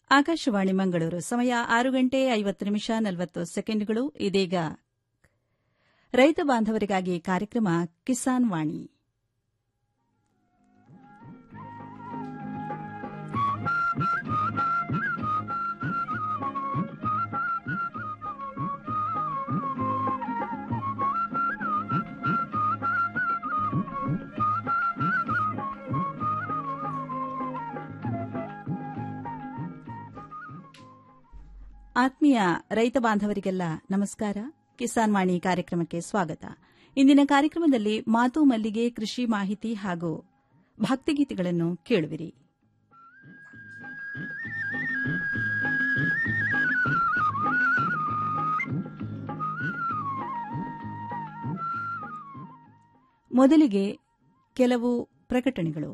ಆಕಾಶವಾಣಿ ಮಂಗಳೂರು ಸಮಯ ಆರು ಗಂಟೆ ಐವತ್ತು ನಿಮಿಷ ನಲವತ್ತು ಸೆಕೆಂಡ್ಗಳು ಇದೀಗ ರೈತ ಬಾಂಧವರಿಗಾಗಿ ಕಾರ್ಯಕ್ರಮ ಕಿಸಾನ್ ವಾಣಿ ಆತ್ಮೀಯ ರೈತ ಬಾಂಧವರಿಗೆಲ್ಲ ನಮಸ್ಕಾರ ಕಿಸಾನ್ ವಾಣಿ ಕಾರ್ಯಕ್ರಮಕ್ಕೆ ಸ್ವಾಗತ ಇಂದಿನ ಕಾರ್ಯಕ್ರಮದಲ್ಲಿ ಮಾತು ಮಲ್ಲಿಗೆ ಕೃಷಿ ಮಾಹಿತಿ ಹಾಗೂ ಭಕ್ತಿಗೀತೆಗಳನ್ನು ಕೇಳುವಿರಿ ಮೊದಲಿಗೆ ಕೆಲವು ಪ್ರಕಟಣೆಗಳು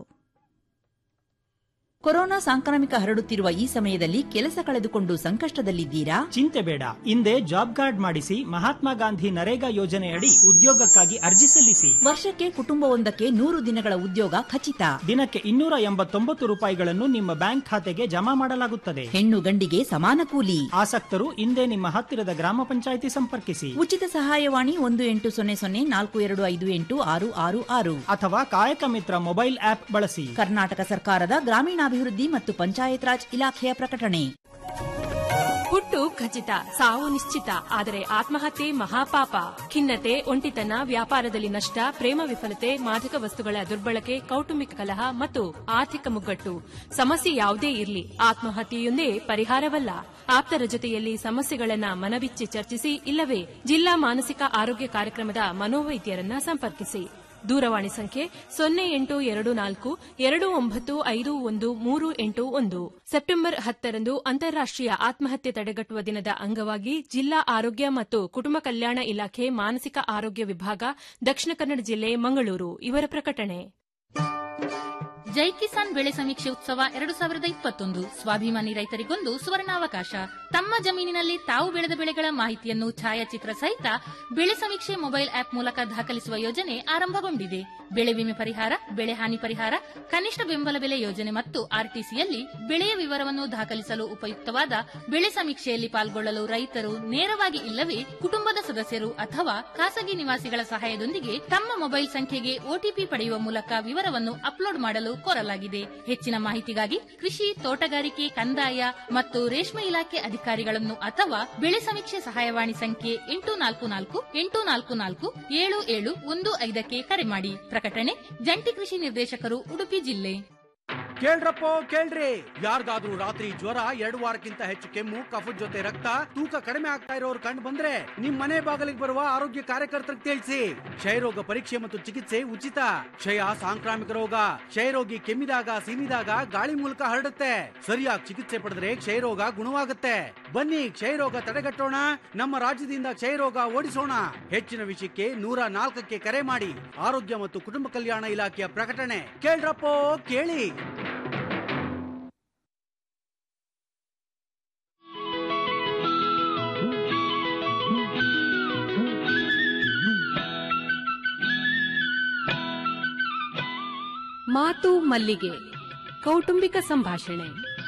ಕೊರೋನಾ ಸಾಂಕ್ರಾಮಿಕ ಹರಡುತ್ತಿರುವ ಈ ಸಮಯದಲ್ಲಿ ಕೆಲಸ ಕಳೆದುಕೊಂಡು ಸಂಕಷ್ಟದಲ್ಲಿದ್ದೀರಾ ಚಿಂತೆ ಬೇಡ ಹಿಂದೆ ಜಾಬ್ ಕಾರ್ಡ್ ಮಾಡಿಸಿ ಮಹಾತ್ಮ ಗಾಂಧಿ ನರೇಗಾ ಯೋಜನೆಯಡಿ ಉದ್ಯೋಗಕ್ಕಾಗಿ ಅರ್ಜಿ ಸಲ್ಲಿಸಿ ವರ್ಷಕ್ಕೆ ಕುಟುಂಬವೊಂದಕ್ಕೆ ನೂರು ದಿನಗಳ ಉದ್ಯೋಗ ಖಚಿತ ದಿನಕ್ಕೆ ಇನ್ನೂರ ಎಂಬತ್ತೊಂಬತ್ತು ರೂಪಾಯಿಗಳನ್ನು ನಿಮ್ಮ ಬ್ಯಾಂಕ್ ಖಾತೆಗೆ ಜಮಾ ಮಾಡಲಾಗುತ್ತದೆ ಹೆಣ್ಣು ಗಂಡಿಗೆ ಸಮಾನ ಕೂಲಿ ಆಸಕ್ತರು ಹಿಂದೆ ನಿಮ್ಮ ಹತ್ತಿರದ ಗ್ರಾಮ ಪಂಚಾಯಿತಿ ಸಂಪರ್ಕಿಸಿ ಉಚಿತ ಸಹಾಯವಾಣಿ ಒಂದು ಎಂಟು ಸೊನ್ನೆ ಸೊನ್ನೆ ನಾಲ್ಕು ಎರಡು ಐದು ಎಂಟು ಆರು ಆರು ಆರು ಅಥವಾ ಕಾಯಕ ಮಿತ್ರ ಮೊಬೈಲ್ ಆಪ್ ಬಳಸಿ ಕರ್ನಾಟಕ ಸರ್ಕಾರದ ಗ್ರಾಮೀಣಾಭಿವೃದ್ಧಿ ಮತ್ತು ಪಂಚಾಯತ್ ರಾಜ್ ಇಲಾಖೆಯ ಪ್ರಕಟಣೆ ಹುಟ್ಟು ಖಚಿತ ಸಾವು ನಿಶ್ಚಿತ ಆದರೆ ಆತ್ಮಹತ್ಯೆ ಮಹಾಪಾಪ ಖಿನ್ನತೆ ಒಂಟಿತನ ವ್ಯಾಪಾರದಲ್ಲಿ ನಷ್ಟ ಪ್ರೇಮ ವಿಫಲತೆ ಮಾದಕ ವಸ್ತುಗಳ ದುರ್ಬಳಕೆ ಕೌಟುಂಬಿಕ ಕಲಹ ಮತ್ತು ಆರ್ಥಿಕ ಮುಗ್ಗಟ್ಟು ಸಮಸ್ಯೆ ಯಾವುದೇ ಇರಲಿ ಆತ್ಮಹತ್ಯೆಯೊಂದೇ ಪರಿಹಾರವಲ್ಲ ಆಪ್ತರ ಜೊತೆಯಲ್ಲಿ ಸಮಸ್ಯೆಗಳನ್ನ ಮನಬಿಚ್ಚಿ ಚರ್ಚಿಸಿ ಇಲ್ಲವೇ ಜಿಲ್ಲಾ ಮಾನಸಿಕ ಆರೋಗ್ಯ ಕಾರ್ಯಕ್ರಮದ ಮನೋವೈದ್ಯರನ್ನ ಸಂಪರ್ಕಿಸಿ ದೂರವಾಣಿ ಸಂಖ್ಯೆ ಸೊನ್ನೆ ಎಂಟು ಎರಡು ನಾಲ್ಕು ಎರಡು ಒಂಬತ್ತು ಐದು ಒಂದು ಮೂರು ಎಂಟು ಒಂದು ಸೆಪ್ಟೆಂಬರ್ ಹತ್ತರಂದು ಅಂತಾರಾಷ್ಟೀಯ ಆತ್ಮಹತ್ಯೆ ತಡೆಗಟ್ಟುವ ದಿನದ ಅಂಗವಾಗಿ ಜಿಲ್ಲಾ ಆರೋಗ್ಯ ಮತ್ತು ಕುಟುಂಬ ಕಲ್ಯಾಣ ಇಲಾಖೆ ಮಾನಸಿಕ ಆರೋಗ್ಯ ವಿಭಾಗ ದಕ್ಷಿಣ ಕನ್ನಡ ಜಿಲ್ಲೆ ಮಂಗಳೂರು ಇವರ ಪ್ರಕಟಣೆ ಜೈ ಕಿಸಾನ್ ಬೆಳೆ ಸಮೀಕ್ಷೆ ಉತ್ಸವ ಎರಡು ಸಾವಿರದ ಇಪ್ಪತ್ತೊಂದು ಸ್ವಾಭಿಮಾನಿ ರೈತರಿಗೊಂದು ಸುವರ್ಣಾವಕಾಶ ತಮ್ಮ ಜಮೀನಿನಲ್ಲಿ ತಾವು ಬೆಳೆದ ಬೆಳೆಗಳ ಮಾಹಿತಿಯನ್ನು ಛಾಯಾಚಿತ್ರ ಸಹಿತ ಬೆಳೆ ಸಮೀಕ್ಷೆ ಮೊಬೈಲ್ ಆಪ್ ಮೂಲಕ ದಾಖಲಿಸುವ ಯೋಜನೆ ಆರಂಭಗೊಂಡಿದೆ ಬೆಳೆ ವಿಮೆ ಪರಿಹಾರ ಬೆಳೆ ಹಾನಿ ಪರಿಹಾರ ಕನಿಷ್ಠ ಬೆಂಬಲ ಬೆಲೆ ಯೋಜನೆ ಮತ್ತು ಆರ್ಟಿಸಿಯಲ್ಲಿ ಬೆಳೆಯ ವಿವರವನ್ನು ದಾಖಲಿಸಲು ಉಪಯುಕ್ತವಾದ ಬೆಳೆ ಸಮೀಕ್ಷೆಯಲ್ಲಿ ಪಾಲ್ಗೊಳ್ಳಲು ರೈತರು ನೇರವಾಗಿ ಇಲ್ಲವೇ ಕುಟುಂಬದ ಸದಸ್ಯರು ಅಥವಾ ಖಾಸಗಿ ನಿವಾಸಿಗಳ ಸಹಾಯದೊಂದಿಗೆ ತಮ್ಮ ಮೊಬೈಲ್ ಸಂಖ್ಯೆಗೆ ಒಟಿಪಿ ಪಡೆಯುವ ಮೂಲಕ ವಿವರವನ್ನು ಅಪ್ಲೋಡ್ ಮಾಡಲು ಕೋರಲಾಗಿದೆ ಹೆಚ್ಚಿನ ಮಾಹಿತಿಗಾಗಿ ಕೃಷಿ ತೋಟಗಾರಿಕೆ ಕಂದಾಯ ಮತ್ತು ರೇಷ್ಮೆ ಇಲಾಖೆ ಅಧಿಕಾರಿಗಳನ್ನು ಅಥವಾ ಬೆಳೆ ಸಮೀಕ್ಷೆ ಸಹಾಯವಾಣಿ ಸಂಖ್ಯೆ ಎಂಟು ನಾಲ್ಕು ನಾಲ್ಕು ಎಂಟು ನಾಲ್ಕು ನಾಲ್ಕು ಏಳು ಏಳು ಒಂದು ಐದಕ್ಕೆ ಕರೆ ಮಾಡಿ ಪ್ರಕಟಣೆ ಜಂಟಿ ಕೃಷಿ ನಿರ್ದೇಶಕರು ಉಡುಪಿ ಜಿಲ್ಲೆ ಕೇಳ್ರಪ್ಪೋ ಕೇಳ್ರಿ ಯಾರಿಗಾದ್ರೂ ರಾತ್ರಿ ಜ್ವರ ಎರಡು ವಾರಕ್ಕಿಂತ ಹೆಚ್ಚು ಕೆಮ್ಮು ಕಫದ ಜೊತೆ ರಕ್ತ ತೂಕ ಕಡಿಮೆ ಆಗ್ತಾ ಇರೋರು ಕಂಡು ಬಂದ್ರೆ ನಿಮ್ ಮನೆ ಬಾಗಿಲಿಗೆ ಬರುವ ಆರೋಗ್ಯ ಕಾರ್ಯಕರ್ತರಿಗೆ ತಿಳಿಸಿ ಕ್ಷಯರೋಗ ಪರೀಕ್ಷೆ ಮತ್ತು ಚಿಕಿತ್ಸೆ ಉಚಿತ ಕ್ಷಯ ಸಾಂಕ್ರಾಮಿಕ ರೋಗ ಕ್ಷಯರೋಗಿ ಕೆಮ್ಮಿದಾಗ ಸೀನಿದಾಗ ಗಾಳಿ ಮೂಲಕ ಹರಡುತ್ತೆ ಸರಿಯಾಗಿ ಚಿಕಿತ್ಸೆ ಪಡೆದ್ರೆ ಕ್ಷಯರೋಗ ಗುಣವಾಗುತ್ತೆ ಬನ್ನಿ ಕ್ಷಯರೋಗ ತಡೆಗಟ್ಟೋಣ ನಮ್ಮ ರಾಜ್ಯದಿಂದ ಕ್ಷಯರೋಗ ಓಡಿಸೋಣ ಹೆಚ್ಚಿನ ವಿಷಯಕ್ಕೆ ನೂರ ನಾಲ್ಕಕ್ಕೆ ಕರೆ ಮಾಡಿ ಆರೋಗ್ಯ ಮತ್ತು ಕುಟುಂಬ ಕಲ್ಯಾಣ ಇಲಾಖೆಯ ಪ್ರಕಟಣೆ ಕೇಳ್ರಪ್ಪೋ ಕೇಳಿ ಮಾತು ಮಲ್ಲಿಗೆ ಕೌಟುಂಬಿಕ ಸಂಭಾಷಣೆ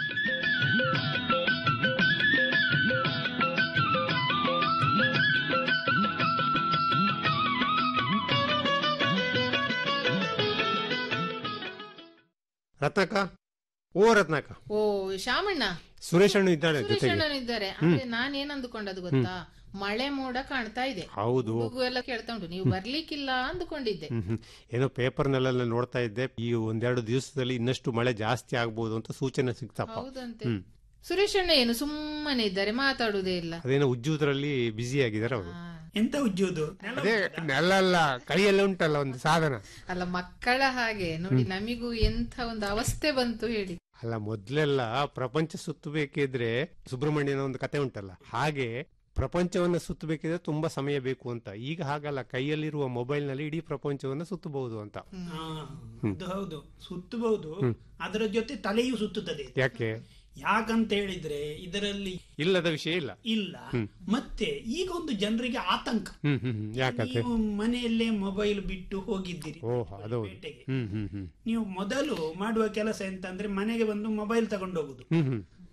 ರತ್ನಾಕ ಓ ರತ್ನಾಕ ಓ ಶಾಮಣ್ಣ ಸುರೇಶ್ ಅಣ್ಣ ಇದ್ದಾಳೆ ಸುರೇಶ್ ಜೊತೆಗೆ ಅಣ್ಣನು ಇದ್ದಾರೆ ಅಂದ್ರೆ ನಾನ್ ಏನ್ ಅಂದುಕೊಂಡದ್ದು ಗೊತ್ತಾ ಮಳೆ ಮೋಡ ಕಾಣ್ತಾ ಇದೆ ಹೌದು ಹುಡುಗು ಎಲ್ಲ ಕೇಳ್ತಾ ಉಂಟು ನೀವು ಬರ್ಲಿಕ್ಕಿಲ್ಲ ಅಂದುಕೊಂಡಿದ್ದೆ ಹ್ಮ್, ಹ್ಮ್. ಏನೋ ಪೇಪರ್ನಲ್ಲೆಲ್ಲ ನೋಡ್ತಾ ಇದ್ದೆ ಈ ಒಂದೆರಡು ದಿವಸದಲ್ಲಿ ಇನ್ನಷ್ಟು ಮಳೆ ಜಾಸ್ತಿ ಆಗ್ಬೋದು ಅಂತ ಸೂಚನೆ ಸಿಗ್ತಪ್ಪ ಹೌದಂತೆ ಹ್ಮ್. ಸುರೇಶ್ ಅಣ್ಣ ಏನು ಸುಮ್ಮನೆ ಇದ್ದಾರೆ ಮಾತಾಡುವುದೇ ಇಲ್ಲ ಅದೇನೋ ಉಜ್ಜುವುದರಲ್ಲಿ ಬ್ಯುಸಿ ಆಗಿದ್ದಾರೆ ಅವರು ಎಂತ ಉಜ್ಜುವುದು ಅದೇ ನೆಲ ಅಲ್ಲ ಕೈಯಲ್ಲ ಉಂಟಲ್ಲ ಒಂದು ಸಾಧನ ಅಲ್ಲ ಮಕ್ಕಳ ಹಾಗೆ ನೋಡಿ ನಮಿಗೂ ಎಂಥ ಒಂದು ಅವಸ್ಥೆ ಬಂತು ಹೇಳಿ ಅಲ್ಲ ಮೊದ್ಲೆಲ್ಲ ಪ್ರಪಂಚ ಸುತ್ತಬೇಕಿದ್ರೆ ಸುಬ್ರಹ್ಮಣ್ಯನ ಒಂದು ಕತೆ ಉಂಟಲ್ಲ ಹಾಗೆ ಪ್ರಪಂಚವನ್ನ ಸುತ್ತಬೇಕಿದ್ರೆ ತುಂಬಾ ಸಮಯ ಬೇಕು ಅಂತ ಈಗ ಹಾಗಲ್ಲ ಕೈಯಲ್ಲಿರುವ ಮೊಬೈಲ್ ನಲ್ಲಿ ಇಡೀ ಪ್ರಪಂಚವನ್ನ ಸುತ್ತಬಹುದು ಅಂತ ಹಾ, ಅದು ಹೌದು ಸುತ್ತಬಹುದು ಅದರ ಜೊತೆ ತಲೆಯೂ ಸುತ್ತುತ್ತದೆ ಯಾಕೆ ಯಾಕಂತ ಹೇಳಿದ್ರೆ ಇದರಲ್ಲಿ ಇಲ್ಲದ ವಿಷಯ ಇಲ್ಲ ಇಲ್ಲ ಮತ್ತೆ ಈಗ ಒಂದು ಜನರಿಗೆ ಆತಂಕ ಹ್ಮ್ ಹ್ಮ್ ಹ್ಮ್ ಯಾಕಂತೆ ನೀವು ಮನೆಯಲ್ಲೇ ಮೊಬೈಲ್ ಬಿಟ್ಟು ಹೋಗಿದ್ದೀರಿ ಓಹ್ ಅದೌದು ಪೇಟೆಗೆ ಹ್ಮ್ ಹ್ಮ್ ಹ್ಮ್ ನೀವು ಮೊದಲು ಮಾಡುವ ಕೆಲಸ ಎಂತ ಅಂದ್ರೆ ಮನೆಗೆ ಬಂದು ಮೊಬೈಲ್ ತಗೊಂಡು ಹೋಗುದು ಹ್ಮ್ ಹ್ಮ್